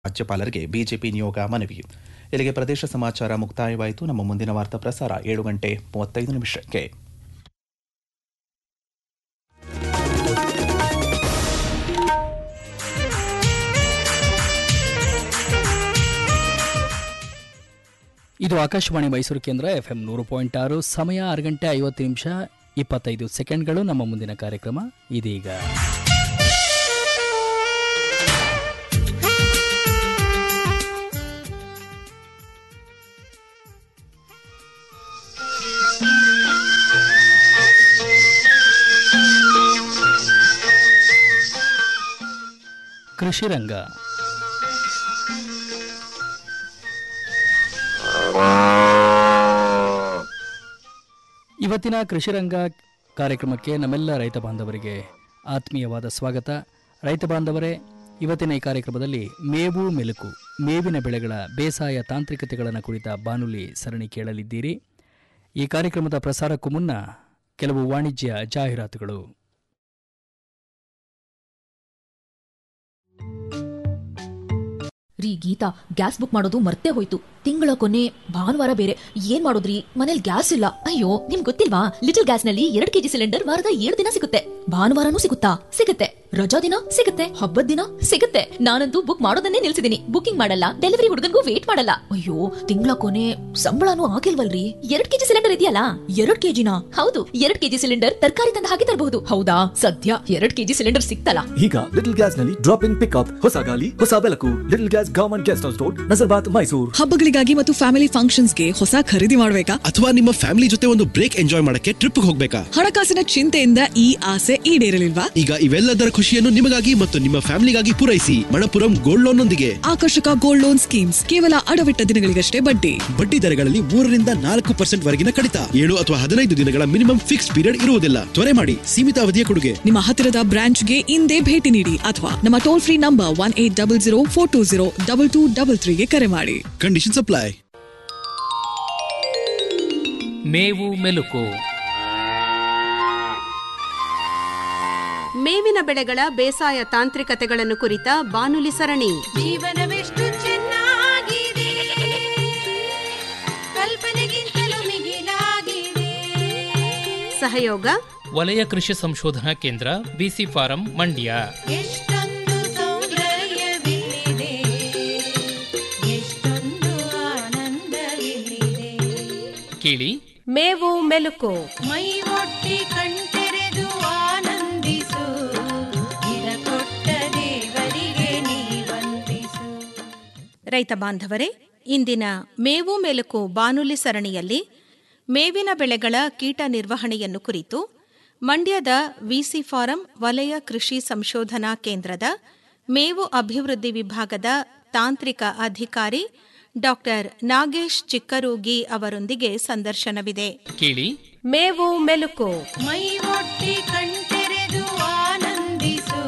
ರಾಜ್ಯಪಾಲರಿಗೆ ಬಿಜೆಪಿ ನಿಯೋಗ ಮನವಿ ಇಲ್ಲಿಗೆ ಪ್ರದೇಶ ಸಮಾಚಾರ ಮುಕ್ತಾಯವಾಯಿತು ನಮ್ಮ ಮುಂದಿನ ವಾರ್ತಾ ಪ್ರಸಾರ ಏಳು ಗಂಟೆ ಮೂವತ್ತೈದು ನಿಮಿಷಕ್ಕೆ ಇದು ಆಕಾಶವಾಣಿ ಮೈಸೂರು ಕೇಂದ್ರ ಎಫ್ ಎಂ ನೂರು ಪಾಯಿಂಟ್ ಆರು ಸಮಯ ಆರು ಗಂಟೆ ಐವತ್ತು ನಿಮಿಷ ಇಪ್ಪತ್ತೈದು ಸೆಕೆಂಡ್ಗಳು ನಮ್ಮ ಮುಂದಿನ ಕಾರ್ಯಕ್ರಮ ಇದೀಗ ಕೃಷಿ ರಂಗ ಇವತ್ತಿನ ಕೃಷಿ ರಂಗ ಕಾರ್ಯಕ್ರಮಕ್ಕೆ ನಮ್ಮೆಲ್ಲ ರೈತ ಬಾಂಧವರಿಗೆ ಆತ್ಮೀಯವಾದ ಸ್ವಾಗತ ರೈತ ಬಾಂಧವರೇ ಇವತ್ತಿನ ಈ ಕಾರ್ಯಕ್ರಮದಲ್ಲಿ ಮೇವು ಮೆಲುಕು ಮೇವಿನ ಬೆಳೆಗಳ ಬೇಸಾಯ ತಾಂತ್ರಿಕತೆಗಳನ್ನು ಕುರಿತ ಬಾನುಲಿ ಸರಣಿ ಕೇಳಲಿದ್ದೀರಿ ಈ ಕಾರ್ಯಕ್ರಮದ ಪ್ರಸಾರಕ್ಕೂ ಮುನ್ನ ಕೆಲವು ವಾಣಿಜ್ಯ ಜಾಹೀರಾತುಗಳು ರೀ ಗೀತಾ ಗ್ಯಾಸ್ ಬುಕ್ ಮಾಡೋದು ಮರ್ತೇ ಹೋಯ್ತು ತಿಂಗಳ ಕೊನೆ ಭಾನುವಾರ ಬೇರೆ ಏನ್ ಮಾಡೋದ್ರಿ ಮನೇಲಿ ಗ್ಯಾಸ್ ಇಲ್ಲ ಅಯ್ಯೋ ನಿಮ್ ಗೊತ್ತಿಲ್ವಾ ಲಿಟಲ್ ಗ್ಯಾಸ್ ನಲ್ಲಿ ಎರಡ್ ಕೆಜಿ ಸಿಲಿಂಡರ್ ವಾರದ ಏಳು ದಿನ ಸಿಗುತ್ತೆ ಭಾನುವಾರನೂ ಸಿಗುತ್ತಾ ಸಿಗುತ್ತೆ ರಜಾ ದಿನ ಸಿಗುತ್ತೆ ಹಬ್ಬದ ದಿನ ಸಿಗುತ್ತೆ ನಾನಂತೂ ಬುಕ್ ಮಾಡೋದನ್ನೇ ನಿಲ್ಸಿದೀನಿ ಬುಕಿಂಗ್ ಮಾಡಲ್ಲ ಡೆಲಿವರಿ ಹುಡುಗನ್ಗೂ ವೇಟ್ ಮಾಡಲ್ಲ ಅಯ್ಯೋ ತಿಂಗಳ ಕೊನೆ ಸಂಬಳನೂ ಆಗಿಲ್ವಲ್ರಿ ಎರಡ್ ಕೆಜಿ ಸಿಲಿಂಡರ್ ಇದೆಯಲ್ಲ ಎರಡ್ ಕೆಜಿನ ಹೌದು ಎರಡ್ ಕೆಜಿ ಸಿಲಿಂಡರ್ ತರಕಾರಿ ತಂದು ಹಾಕಿ ತರಬಹುದು ಹೌದಾ ಸದ್ಯ ಎರಡ್ ಕೆಜಿ ಸಿಲಿಂಡರ್ ಸಿಕ್ತಲ್ಲ ಈಗ ಲಿಟಲ್ ಗ್ಯಾಸ್ ನಲ್ಲಿ ಡ್ರಾಪ್ ಇನ್ ಪಿಕ್ಅಪ್ ಹೊಸ ಗಾಲಿ ಹೊಸ ಬೆಳಕು little gas government guest house road Nazarbad Mysuru ಹಬ್ಬಗಳಿಗಾಗಿ ಮತ್ತು ಫ್ಯಾಮಿಲಿ ಫಂಕ್ಷನ್ಸ್ಗೆ ಹೊಸ ಖರೀದಿ ಮಾಡಬೇಕಾ ಅಥವಾ ನಿಮ್ಮ ಫ್ಯಾಮಿಲಿ ಜೊತೆ ಒಂದು ಬ್ರೇಕ್ ಎಂಜಾಯ್ ಮಾಡಕ್ಕೆ ಟ್ರಿಪ್ ಹೋಗ್ಬೇಕಾ ಹಣಕಾಸಿನ ಚಿಂತೆಯಿಂದ ಈ ಆಸೆ ಈಡೇರಲಿಲ್ವಾ ಈಗ ಇವೆಲ್ಲದರ ಖುಷಿಯನ್ನು ನಿಮಗಾಗಿ ಮತ್ತು ನಿಮ್ಮ ಫ್ಯಾಮಿಲಿಗಾಗಿ ಪೂರೈಸಿ ಮಣಪುರಂ ಗೋಲ್ಡ್ ಲೋನ್ ನೊಂದಿಗೆ ಆಕರ್ಷಕ ಗೋಲ್ಡ್ ಲೋನ್ ಸ್ಕೀಮ್ಸ್ ಕೇವಲ ಅಡವಿಟ್ಟ ದಿನಗಳಿಗಷ್ಟೇ ಬಡ್ಡಿ ಬಡ್ಡಿ ದರಗಳಲ್ಲಿ ಮೂರರಿಂದ ನಾಲ್ಕು ಪರ್ಸೆಂಟ್ ವರೆಗಿನ ಕಡಿತ ಏಳು ಅಥವಾ ಹದಿನೈದು ದಿನಗಳ ಮಿನಿಮಮ್ ಫಿಕ್ಸ್ ಪೀರಿಯಡ್ ಇರುವುದಿಲ್ಲ ತ್ವರೆ ಮಾಡಿ ಸೀಮಿತ ಅವಧಿಯ ಕೊಡುಗೆ ನಿಮ್ಮ ಹತ್ತಿರದ ಬ್ರಾಂಚ್ಗೆ ಇಂದೇ ಭೇಟಿ ನೀಡಿ ಅಥವಾ ನಮ್ಮ toll free number one eight double zero four two zero double two double ತ್ರೀಗೆ ಕರೆ ಮಾಡಿ ಕಂಡೀಷನ್ ಅಪ್ಲೈ ಮೇವು ಮೆಲುಕು ಮೇವಿನ ಬೆಳೆಗಳ ಬೇಸಾಯ ತಾಂತ್ರಿಕತೆಗಳನ್ನು ಕುರಿತ ಬಾನುಲಿ ಸರಣಿ ಜೀವನವೆಷ್ಟು ಚೆನ್ನಾಗಿದೆ ಕಲ್ಪನೆಗಿಂತಲೂ ಮಿಗಿಲಾಗಿದೆ ಸಹಯೋಗ ವಲಯ ಕೃಷಿ ಸಂಶೋಧನಾ ಕೇಂದ್ರ ಬಿಸಿ ಫಾರಂ ಮಂಡ್ಯ ಎಷ್ಟೊಂದು ಸೌಂದರ್ಯವಿಲ್ಲಿದೆ ಎಷ್ಟೊಂದು ಆನಂದವಿಲ್ಲಿದೆ ಕೇಳಿ ಮೇವು ಮೆಲುಕು ಮೈ ಒಟ್ಟಿ ಕಣ್ತೆರೆದು ಆನಂದಿಸು ಇದ ಕೊಟ್ಟ ದೇವರಿಗೆ ನೀ ವಂದಿಸು ರೈತ ಬಾಂಧವರೇ ಇಂದಿನ ಮೇವು ಮೆಲುಕು ಬಾನುಲಿ ಸರಣಿಯಲ್ಲಿ ಮೇವಿನ ಬೆಳೆಗಳ ಕೀಟ ನಿರ್ವಹಣೆಯನ್ನು ಕುರಿತು ಮಂಡ್ಯದ ವಿಸಿ ಫಾರಂ ವಲಯ ಕೃಷಿ ಸಂಶೋಧನಾ ಕೇಂದ್ರದ ಮೇವು ಅಭಿವೃದ್ಧಿ ವಿಭಾಗದ ತಾಂತ್ರಿಕ ಅಧಿಕಾರಿ ಡಾಕ್ಟರ್ ನಾಗೇಶ್ ಚಿಕ್ಕರೂಗಿ ಅವರೊಂದಿಗೆ ಸಂದರ್ಶನವಿದೆ ಕೇಳಿ ಮೇವು ಮೆಲುಕು ಮೈ ಒಟ್ಟಿ ಕಣ್ತೆರೆದು ಆನಂದಿಸು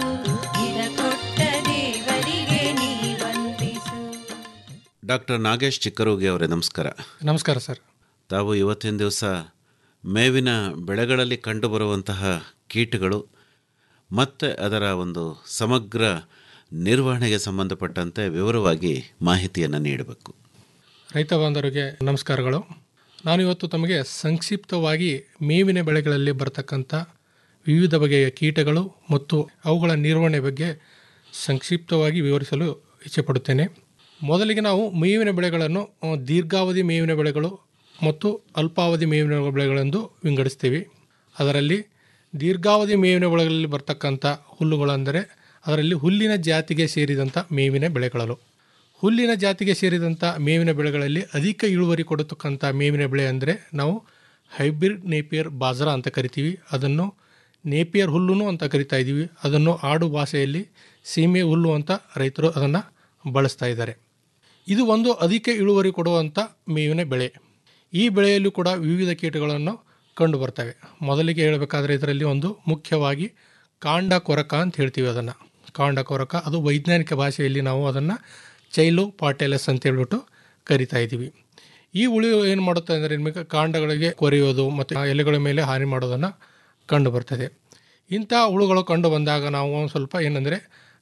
ಇದ ಕೊಟ್ಟ ದೇವರಿಗೆ ನೀ ವಂದಿಸು ಡಾಕ್ಟರ್ ನಾಗೇಶ್ ಚಿಕ್ಕರೋಗಿ ಅವರೇ ನಮಸ್ಕಾರ ನಮಸ್ಕಾರ ಸರ್ ತಾವು ಇವತ್ತಿನ ದಿವಸ ಮೇವಿನ ಬೆಳೆಗಳಲ್ಲಿ ಕಂಡುಬರುವಂತಹ ಕೀಟಗಳು ಮತ್ತು ಅದರ ಒಂದು ಸಮಗ್ರ ನಿರ್ವಹಣೆಗೆ ಸಂಬಂಧಪಟ್ಟಂತೆ ವಿವರವಾಗಿ ಮಾಹಿತಿಯನ್ನು ನೀಡಬೇಕು ರೈತ ಬಾಂಧವರಿಗೆ ನಮಸ್ಕಾರಗಳು ನಾನು ಇವತ್ತು ತಮಗೆ ಸಂಕ್ಷಿಪ್ತವಾಗಿ ಮೇವಿನ ಬೆಳೆಗಳಲ್ಲಿ ಬರತಕ್ಕಂಥ ವಿವಿಧ ಬಗೆಯ ಕೀಟಗಳು ಮತ್ತು ಅವುಗಳ ನಿರ್ವಹಣೆ ಬಗ್ಗೆ ಸಂಕ್ಷಿಪ್ತವಾಗಿ ವಿವರಿಸಲು ಇಚ್ಛೆಪಡುತ್ತೇನೆ ಮೊದಲಿಗೆ ನಾವು ಮೇವಿನ ಬೆಳೆಗಳನ್ನು ಆ, ದೀರ್ಘಾವಧಿ ಮೇವಿನ ಬೆಳೆಗಳು ಮತ್ತು ಅಲ್ಪಾವಧಿ ಮೇವಿನ ಬೆಳೆಗಳೆಂದು ವಿಂಗಡಿಸ್ತೀವಿ ಅದರಲ್ಲಿ ದೀರ್ಘಾವಧಿ ಮೇವಿನ ಬೆಳೆಗಳಲ್ಲಿ ಬರ್ತಕ್ಕಂಥ ಹುಲ್ಲುಗಳೆಂದರೆ ಅದರಲ್ಲಿ ಹುಲ್ಲಿನ ಜಾತಿಗೆ ಸೇರಿದಂಥ ಮೇವಿನ ಬೆಳೆಗಳು ಹುಲ್ಲಿನ ಜಾತಿಗೆ ಸೇರಿದಂಥ ಮೇವಿನ ಬೆಳೆಗಳಲ್ಲಿ ಅಧಿಕ ಇಳುವರಿ ಕೊಡತಕ್ಕಂಥ ಮೇವಿನ ಬೆಳೆ ಅಂದರೆ ನಾವು ಹೈಬ್ರಿಡ್ ನೇಪಿಯರ್ ಬಾಜ್ರಾ ಅಂತ ಕರಿತೀವಿ ಅದನ್ನು ನೇಪಿಯರ್ ಹುಲ್ಲುನು ಅಂತ ಕರಿತಾ ಇದ್ದೀವಿ ಅದನ್ನು ಆಡು ಭಾಷೆಯಲ್ಲಿ ಸೀಮೆ ಹುಲ್ಲು ಅಂತ ರೈತರು ಅದನ್ನು ಬಳಸ್ತಾ ಇದ್ದಾರೆ ಇದು ಒಂದು ಅಧಿಕ ಇಳುವರಿ ಕೊಡುವಂಥ ಮೇವಿನ ಬೆಳೆ ಈ ಬೆಳೆಯಲ್ಲೂ ಕೂಡ ವಿವಿಧ ಕೀಟಗಳನ್ನು ಕಂಡು ಬರ್ತವೆ ಮೊದಲಿಗೆ ಹೇಳಬೇಕಾದ್ರೆ ಇದರಲ್ಲಿ ಒಂದು ಮುಖ್ಯವಾಗಿ ಕಾಂಡ ಕೊರಕ ಅಂತ ಹೇಳ್ತೀವಿ ಅದನ್ನು ಕಾಂಡ ಕೊರಕ ಅದು ವೈಜ್ಞಾನಿಕ ಭಾಷೆಯಲ್ಲಿ ನಾವು ಅದನ್ನು ಚೈಲೋ ಪಾಟೆಲಸ್ ಅಂತ ಹೇಳ್ಬಿಟ್ಟು ಕರಿತಾ ಇದ್ದೀವಿ ಈ ಉಳಿ ಏನು ಮಾಡುತ್ತೆ ಅಂದರೆ ನಿಮಗೆ ಕಾಂಡಗಳಿಗೆ ಕೊರೆಯೋದು ಮತ್ತು ಎಲೆಗಳ ಮೇಲೆ ಹಾನಿ ಮಾಡೋದನ್ನು ಕಂಡು ಬರ್ತದೆ ಇಂಥ ಹುಳುಗಳು ಕಂಡು ಬಂದಾಗ ನಾವು ಒಂದು ಸ್ವಲ್ಪ ಏನಂದರೆ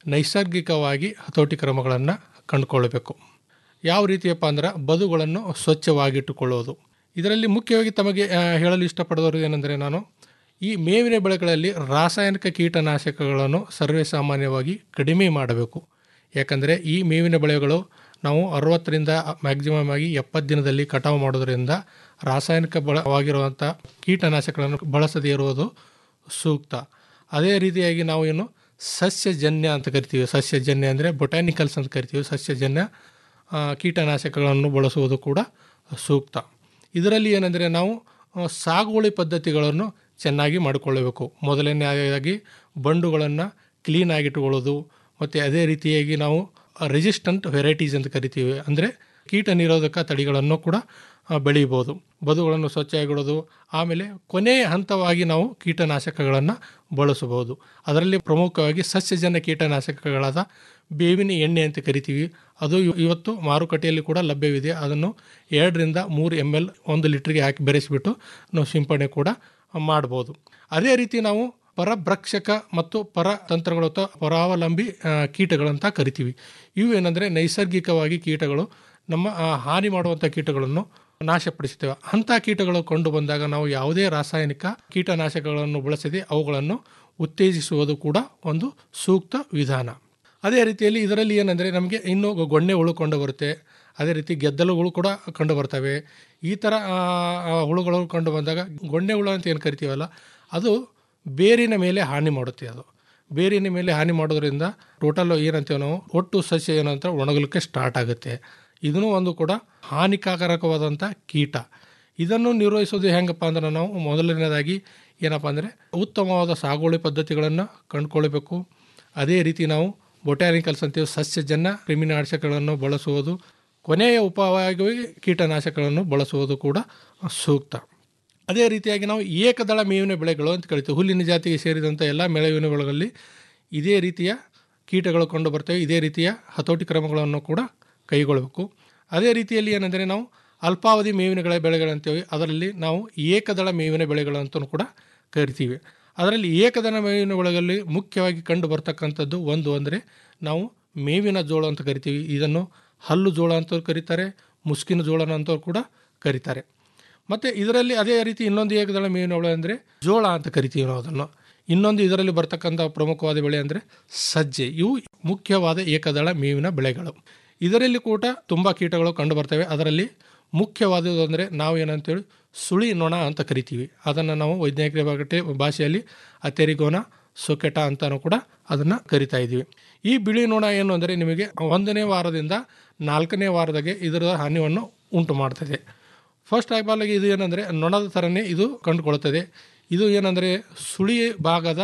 ನೈಸರ್ಗಿಕವಾಗಿ ಹತೋಟಿ ಕ್ರಮಗಳನ್ನು ಕಂಡುಕೊಳ್ಳಬೇಕು ಯಾವ ರೀತಿಯಪ್ಪ ಅಂದ್ರೆ ಬದುಗಳನ್ನು ಸ್ವಚ್ಛವಾಗಿಟ್ಟುಕೊಳ್ಳುವುದು ಇದರಲ್ಲಿ ಮುಖ್ಯವಾಗಿ ತಮಗೆ ಆ, ಹೇಳಲು ಇಷ್ಟಪಡೋದು ಏನೆಂದರೆ ನಾನು ಈ ಮೇವಿನ ಬೆಳೆಗಳಲ್ಲಿ ರಾಸಾಯನಿಕ ಕೀಟನಾಶಕಗಳನ್ನು ಸರ್ವೇ ಸಾಮಾನ್ಯವಾಗಿ ಕಡಿಮೆ ಮಾಡಬೇಕು ಯಾಕಂದರೆ ಈ ಮೇವಿನ ಬೆಳೆಗಳು ನಾವು ಅರವತ್ತರಿಂದ ಮ್ಯಾಕ್ಸಿಮಮ್ ಆಗಿ ಎಪ್ಪತ್ತು ದಿನದಲ್ಲಿ ಕಟಾವು ಮಾಡೋದರಿಂದ ರಾಸಾಯನಿಕ ಬಳವಾಗಿರುವಂಥ ಕೀಟನಾಶಕಗಳನ್ನು ಬಳಸದೇ ಇರುವುದು ಸೂಕ್ತ ಅದೇ ರೀತಿಯಾಗಿ ನಾವು ಏನು ಸಸ್ಯಜನ್ಯ ಅಂತ ಕರಿತೀವಿ ಸಸ್ಯಜನ್ಯ ಅಂದರೆ ಬೊಟ್ಯಾನಿಕಲ್ಸ್ ಅಂತ ಕರಿತೀವಿ ಸಸ್ಯಜನ್ಯ ಆ, ಕೀಟನಾಶಕಗಳನ್ನು ಬಳಸುವುದು ಕೂಡ ಸೂಕ್ತ ಇದರಲ್ಲಿ ಏನಂದರೆ ನಾವು ಆ, ಸಾಗುವಳಿ ಪದ್ಧತಿಗಳನ್ನು ಚೆನ್ನಾಗಿ ಮಾಡಿಕೊಳ್ಳಬೇಕು ಮೊದಲನೆಯದಾಗಿ ಬಂಡುಗಳನ್ನು ಕ್ಲೀನಾಗಿಟ್ಟುಕೊಳ್ಳೋದು ಮತ್ತು ಅದೇ ರೀತಿಯಾಗಿ ನಾವು ರೆಸಿಸ್ಟೆಂಟ್ ವೆರೈಟೀಸ್ ಅಂತ ಕರಿತೀವಿ ಅಂದರೆ ಕೀಟ ನಿರೋಧಕ ತಳಿಗಳನ್ನು ಕೂಡ ಆ, ಬೆಳೀಬೋದು ಬದುಗಳನ್ನು ಸ್ವಚ್ಛವಾಗಿಡೋದು ಆಮೇಲೆ ಕೊನೆಯ ಹಂತವಾಗಿ ನಾವು ಕೀಟನಾಶಕಗಳನ್ನು ಬಳಸಬಹುದು ಅದರಲ್ಲಿ ಪ್ರಮುಖವಾಗಿ ಸಸ್ಯಜನ್ಯ ಕೀಟನಾಶಕಗಳಾದ ಬೇವಿನ ಎಣ್ಣೆ ಅಂತ ಕರಿತೀವಿ ಅದು ಇವ್- ಇವತ್ತು ಮಾರುಕಟ್ಟೆಯಲ್ಲಿ ಕೂಡ ಲಭ್ಯವಿದೆ ಅದನ್ನು ಎರಡರಿಂದ ಮೂರು ಎಮ್ ಎಲ್ ಒಂದು ಲೀಟ್ರಿಗೆ ಹಾಕಿ ಬೆರೆಸಿಬಿಟ್ಟು ನಾವು ಸಿಂಪಡಣೆ ಕೂಡ ಮಾಡ್ಬೋದು ಅದೇ ರೀತಿ ನಾವು ಪರಭ್ರಕ್ಷಕ ಮತ್ತು ಪರ ತಂತ್ರಗಳು ಅಥವಾ ಪರಾವಲಂಬಿ ಆ, ಕೀಟಗಳಂತ ಕರಿತೀವಿ ಇವು ಏನಂದರೆ ನೈಸರ್ಗಿಕವಾಗಿ ಕೀಟಗಳು ನಮ್ಮ ಆ, ಹಾನಿ ಮಾಡುವಂಥ ಕೀಟಗಳನ್ನು ನಾಶಪಡಿಸುತ್ತೇವೆ ಅಂಥ ಕೀಟಗಳು ಕಂಡು ಬಂದಾಗ ನಾವು ಯಾವುದೇ ರಾಸಾಯನಿಕ ಕೀಟನಾಶಕಗಳನ್ನು ಬಳಸದೆ ಅವುಗಳನ್ನು ಉತ್ತೇಜಿಸುವುದು ಕೂಡ ಒಂದು ಸೂಕ್ತ ವಿಧಾನ ಅದೇ ರೀತಿಯಲ್ಲಿ ಇದರಲ್ಲಿ ಏನಂದರೆ ನಮಗೆ ಇನ್ನೂ ಗೊಣ್ಣೆ ಹುಳು ಕಂಡು ಬರುತ್ತೆ ಅದೇ ರೀತಿ ಗೆದ್ದಲುಗಳು ಕೂಡ ಕಂಡು ಬರ್ತವೆ ಈ ಥರ ಆ, ಆ, ಹುಳುಗಳು ಕಂಡು ಬಂದಾಗ ಗೊಣ್ಣೆ ಹುಳು ಅಂತ ಏನು ಕರಿತೀವಲ್ಲ ಅದು ಬೇರಿನ ಮೇಲೆ ಹಾನಿ ಮಾಡುತ್ತೆ ಅದು ಬೇರಿನ ಮೇಲೆ ಹಾನಿ ಮಾಡೋದ್ರಿಂದ ಟೋಟಲ್ ಏನಂತೀವಿ ನಾವು ಒಟ್ಟು ಸಸ್ಯ ಏನಂತ ಒಣಗಲಿಕ್ಕೆ ಸ್ಟಾರ್ಟ್ ಆಗುತ್ತೆ ಇದೂ ಒಂದು ಕೂಡ ಹಾನಿಕಾರಕವಾದಂಥ ಕೀಟ ಇದನ್ನು ನಿರ್ವಹಿಸೋದು ಹೆಂಗಪ್ಪ ಅಂದ್ರೆ ನಾವು ಮೊದಲನೇದಾಗಿ ಏನಪ್ಪ ಅಂದರೆ ಉತ್ತಮವಾದ ಸಾಗುವಳಿ ಪದ್ಧತಿಗಳನ್ನು ಕಂಡುಕೊಳ್ಬೇಕು ಅದೇ ರೀತಿ ನಾವು ಬೊಟ್ಯಾನಿಕಲ್ಸ್ ಅಂತೀವಿ ಸಸ್ಯಜನ್ಯ ಕ್ರಿಮಿನಾಶಕಗಳನ್ನು ಬಳಸುವುದು ಕೊನೆಯ ಉಪವಾಗಿ ಕೀಟನಾಶಕಗಳನ್ನು ಬಳಸುವುದು ಕೂಡ ಸೂಕ್ತ ಅದೇ ರೀತಿಯಾಗಿ ನಾವು ಏಕದಳ ಮೇವಿನ ಬೆಳೆಗಳು ಅಂತ ಕರಿತೀವಿ ಹುಲ್ಲಿನ ಜಾತಿಗೆ ಸೇರಿದಂಥ ಎಲ್ಲ ಮೇವಿನ ಬೆಳೆಗಳಲ್ಲಿ ಇದೇ ರೀತಿಯ ಕೀಟಗಳು ಕಂಡು ಬರ್ತವೆ ಇದೇ ರೀತಿಯ ಹತೋಟಿ ಕ್ರಮಗಳನ್ನು ಕೂಡ ಕೈಗೊಳ್ಳಬೇಕು ಅದೇ ರೀತಿಯಲ್ಲಿ ಏನಂದರೆ ನಾವು ಅಲ್ಪಾವಧಿ ಮೇವಿನ ಬೆಳೆ ಬೆಳೆಗಳಂತೇವೆ ಅದರಲ್ಲಿ ನಾವು ಏಕದಳ ಮೇವಿನ ಬೆಳೆಗಳು ಅಂತಲೂ ಕೂಡ ಕರಿತೀವಿ ಅದರಲ್ಲಿ ಏಕದಳ ಮೇವಿನ ಬೆಳೆಗಳಲ್ಲಿ ಮುಖ್ಯವಾಗಿ ಕಂಡು ಬರ್ತಕ್ಕಂಥದ್ದು ಒಂದು ಅಂದರೆ ನಾವು ಮೇವಿನ ಜೋಳ ಅಂತ ಕರಿತೀವಿ ಇದನ್ನು ಹಲ್ಲು ಜೋಳ ಅಂತ ಕರೀತಾರೆ ಮುಸ್ಕಿನ ಜೋಳನ ಅಂತ ಕೂಡ ಕರೀತಾರೆ ಮತ್ತು ಇದರಲ್ಲಿ ಅದೇ ರೀತಿ ಇನ್ನೊಂದು ಏಕದಳ ಮೇವಿನ ಬೆಳೆ ಅಂದರೆ ಜೋಳ ಅಂತ ಕರಿತೀವಿ ನಾವು ಅದನ್ನು ಇನ್ನೊಂದು ಇದರಲ್ಲಿ ಬರ್ತಕ್ಕಂಥ ಪ್ರಮುಖವಾದ ಬೆಳೆ ಅಂದರೆ ಸಜ್ಜೆ ಇವು ಮುಖ್ಯವಾದ ಏಕದಳ ಮೇವಿನ ಬೆಳೆಗಳು ಇದರಲ್ಲಿ ಕೂಡ ತುಂಬ ಕೀಟಗಳು ಕಂಡು ಬರ್ತವೆ ಅದರಲ್ಲಿ ಮುಖ್ಯವಾದದ್ದು ಅಂದರೆ ನಾವು ಏನಂತೇಳಿ ಸುಳಿ ನೊಣ ಅಂತ ಕರಿತೀವಿ ಅದನ್ನು ನಾವು ವೈಜ್ಞಾನಿಕ ಭಾಗಟೆ ಭಾಷೆಯಲ್ಲಿ ಅತೆರಿಗೋನ ಸೊಕೆಟ ಅಂತಲೂ ಕೂಡ ಅದನ್ನು ಕರಿತಾ ಇದ್ದೀವಿ ಈ ಬಿಳಿ ನೊಣ ಏನು ಅಂದರೆ ನಿಮಗೆ ಒಂದನೇ ವಾರದಿಂದ ನಾಲ್ಕನೇ ವಾರದಾಗೆ ಇದರ ಹಾನಿಯನ್ನು ಉಂಟು ಮಾಡ್ತದೆ ಫಸ್ಟ್ ಆಫ್ ಆಲ್ ಇದು ಏನಂದರೆ ನೊಣದ ಥರನೇ ಇದು ಕಂಡುಕೊಳ್ಳುತ್ತದೆ ಇದು ಏನಂದರೆ ಸುಳಿ ಭಾಗದ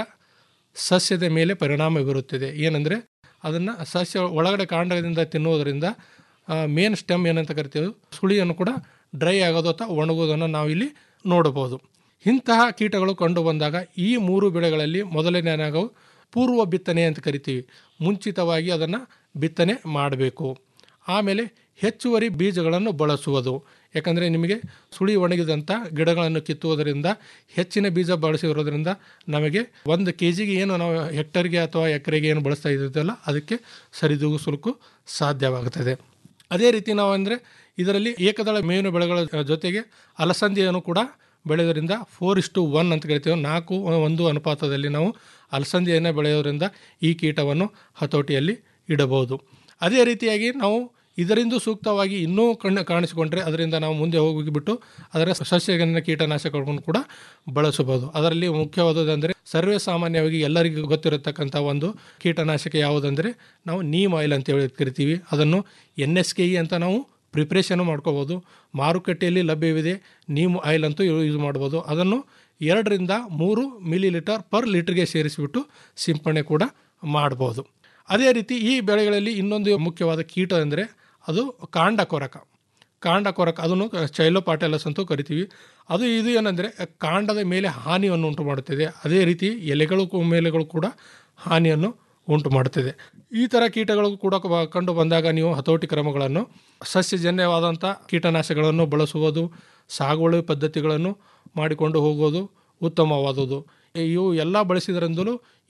ಸಸ್ಯದ ಮೇಲೆ ಪರಿಣಾಮ ಬೀರುತ್ತದೆ ಏನಂದರೆ ಅದನ್ನು ಸಸ್ಯ ಒಳಗಡೆ ಕಾಂಡದಿಂದ ತಿನ್ನುವುದರಿಂದ ಮೇನ್ ಸ್ಟೆಮ್ ಏನಂತ ಕರಿತೀವಿ ಸುಳಿಯನ್ನು ಕೂಡ ಡ್ರೈ ಆಗೋದು ಅಥವಾ ಒಣಗೋದನ್ನು ನಾವಿಲ್ಲಿ ನೋಡಬಹುದು ಇಂತಹ ಕೀಟಗಳು ಕಂಡು ಬಂದಾಗ ಈ ಮೂರು ಬೆಳೆಗಳಲ್ಲಿ ಮೊದಲನೇನಾಗವು ಪೂರ್ವ ಬಿತ್ತನೆ ಅಂತ ಕರಿತೀವಿ ಮುಂಚಿತವಾಗಿ ಅದನ್ನು ಬಿತ್ತನೆ ಮಾಡಬೇಕು ಆಮೇಲೆ ಹೆಚ್ಚುವರಿ ಬೀಜಗಳನ್ನು ಬಳಸುವುದು ಯಾಕಂದರೆ ನಿಮಗೆ ಸುಳಿ ಒಣಗಿದಂಥ ಗಿಡಗಳನ್ನು ಕಿತ್ತುವುದರಿಂದ ಹೆಚ್ಚಿನ ಬೀಜ ಬಳಸಿರೋದ್ರಿಂದ ನಮಗೆ ಒಂದು ಕೆ ಜಿಗೆ ಏನು ನಾವು ಹೆಕ್ಟರ್ಗೆ ಅಥವಾ ಎಕರೆಗೆ ಏನು ಬಳಸ್ತಾ ಇದ್ದೀವಲ್ಲ ಅದಕ್ಕೆ ಸರಿದೂಗಿಸಲಿಕ್ಕೂ ಸಾಧ್ಯವಾಗುತ್ತದೆ ಅದೇ ರೀತಿ ನಾವು ಅಂದರೆ ಇದರಲ್ಲಿ ಏಕದಳ ಮೇವಿನ ಬೆಳೆಗಳ ಜೊತೆಗೆ ಅಲಸಂದಿಯನ್ನು ಕೂಡ ಬೆಳೆಯೋದ್ರಿಂದ ಫೋರ್ ಇಷ್ಟು ಒನ್ ಅಂತ ಕರಿತೀವಿ ನಾಲ್ಕು ಒಂದು ಅನುಪಾತದಲ್ಲಿ ನಾವು ಅಲಸಂದಿಯನ್ನು ಬೆಳೆಯೋದ್ರಿಂದ ಈ ಕೀಟವನ್ನು ಹತೋಟಿಯಲ್ಲಿ ಇಡಬಹುದು ಅದೇ ರೀತಿಯಾಗಿ ನಾವು ಇದರಿಂದ ಸೂಕ್ತವಾಗಿ ಇನ್ನೂ ಕಣ್ಣು ಕಾಣಿಸಿಕೊಂಡ್ರೆ ಅದರಿಂದ ನಾವು ಮುಂದೆ ಹೋಗಿಬಿಟ್ಟು ಅದರ ಸಸ್ಯಜನ್ಯ ಕೀಟನಾಶಕಗಳನ್ನು ಕೂಡ ಬಳಸಬಹುದು ಅದರಲ್ಲಿ ಮುಖ್ಯವಾದದಂದರೆ ಸರ್ವೇ ಸಾಮಾನ್ಯವಾಗಿ ಎಲ್ಲರಿಗೂ ಗೊತ್ತಿರತಕ್ಕಂಥ ಒಂದು ಕೀಟನಾಶಕ ಯಾವುದಂದರೆ ನಾವು ನೀಮ್ ಆಯಿಲ್ ಅಂತ ಹೇಳಿ ಕರಿತೀವಿ ಅದನ್ನು ಎನ್ ಎಸ್ ಕೆ ಇ ಅಂತ ನಾವು ಪ್ರಿಪ್ರೇಷನು ಮಾಡ್ಕೋಬೋದು ಮಾರುಕಟ್ಟೆಯಲ್ಲಿ ಲಭ್ಯವಿದೆ ನೀಮ್ ಆಯಿಲ್ ಅಂತೂ ಯೂಸ್ ಮಾಡ್ಬೋದು ಅದನ್ನು ಎರಡರಿಂದ ಮೂರು ಮಿಲಿ ಲೀಟರ್ ಪರ್ ಲೀಟ್ರಿಗೆ ಸೇರಿಸಿಬಿಟ್ಟು ಸಿಂಪಡಣೆ ಕೂಡ ಮಾಡ್ಬೋದು ಅದೇ ರೀತಿ ಈ ಬೆಳೆಗಳಲ್ಲಿ ಇನ್ನೊಂದು ಮುಖ್ಯವಾದ ಕೀಟ ಅಂದರೆ ಅದು ಕಾಂಡ ಕೊರಕ ಕಾಂಡ ಕೊರಕ ಅದನ್ನು ಚೈಲೋಪಾಟೆಲಸ್ ಅಂತೂ ಕರಿತೀವಿ ಅದು ಇದು ಏನಂದರೆ ಕಾಂಡದ ಮೇಲೆ ಹಾನಿಯನ್ನು ಉಂಟು ಮಾಡುತ್ತದೆ ಅದೇ ರೀತಿ ಎಲೆಗಳು ಕು- ಮೇಲೆಗಳು ಕೂಡ ಹಾನಿಯನ್ನು ಉಂಟು ಮಾಡುತ್ತದೆ ಈ ಥರ ಕೀಟಗಳು ಕೂಡ ಕ- ಕಂಡು ಬಂದಾಗ ನೀವು ಹತೋಟಿ ಕ್ರಮಗಳನ್ನು ಸಸ್ಯಜನ್ಯವಾದಂಥ ಕೀಟನಾಶಕಗಳನ್ನು ಬಳಸುವುದು ಸಾಗುವಳಿ ಪದ್ಧತಿಗಳನ್ನು ಮಾಡಿಕೊಂಡು ಹೋಗೋದು ಉತ್ತಮವಾದುದು ಇವು ಎಲ್ಲ ಬಳಸಿದ್ರಿಂದಲೂ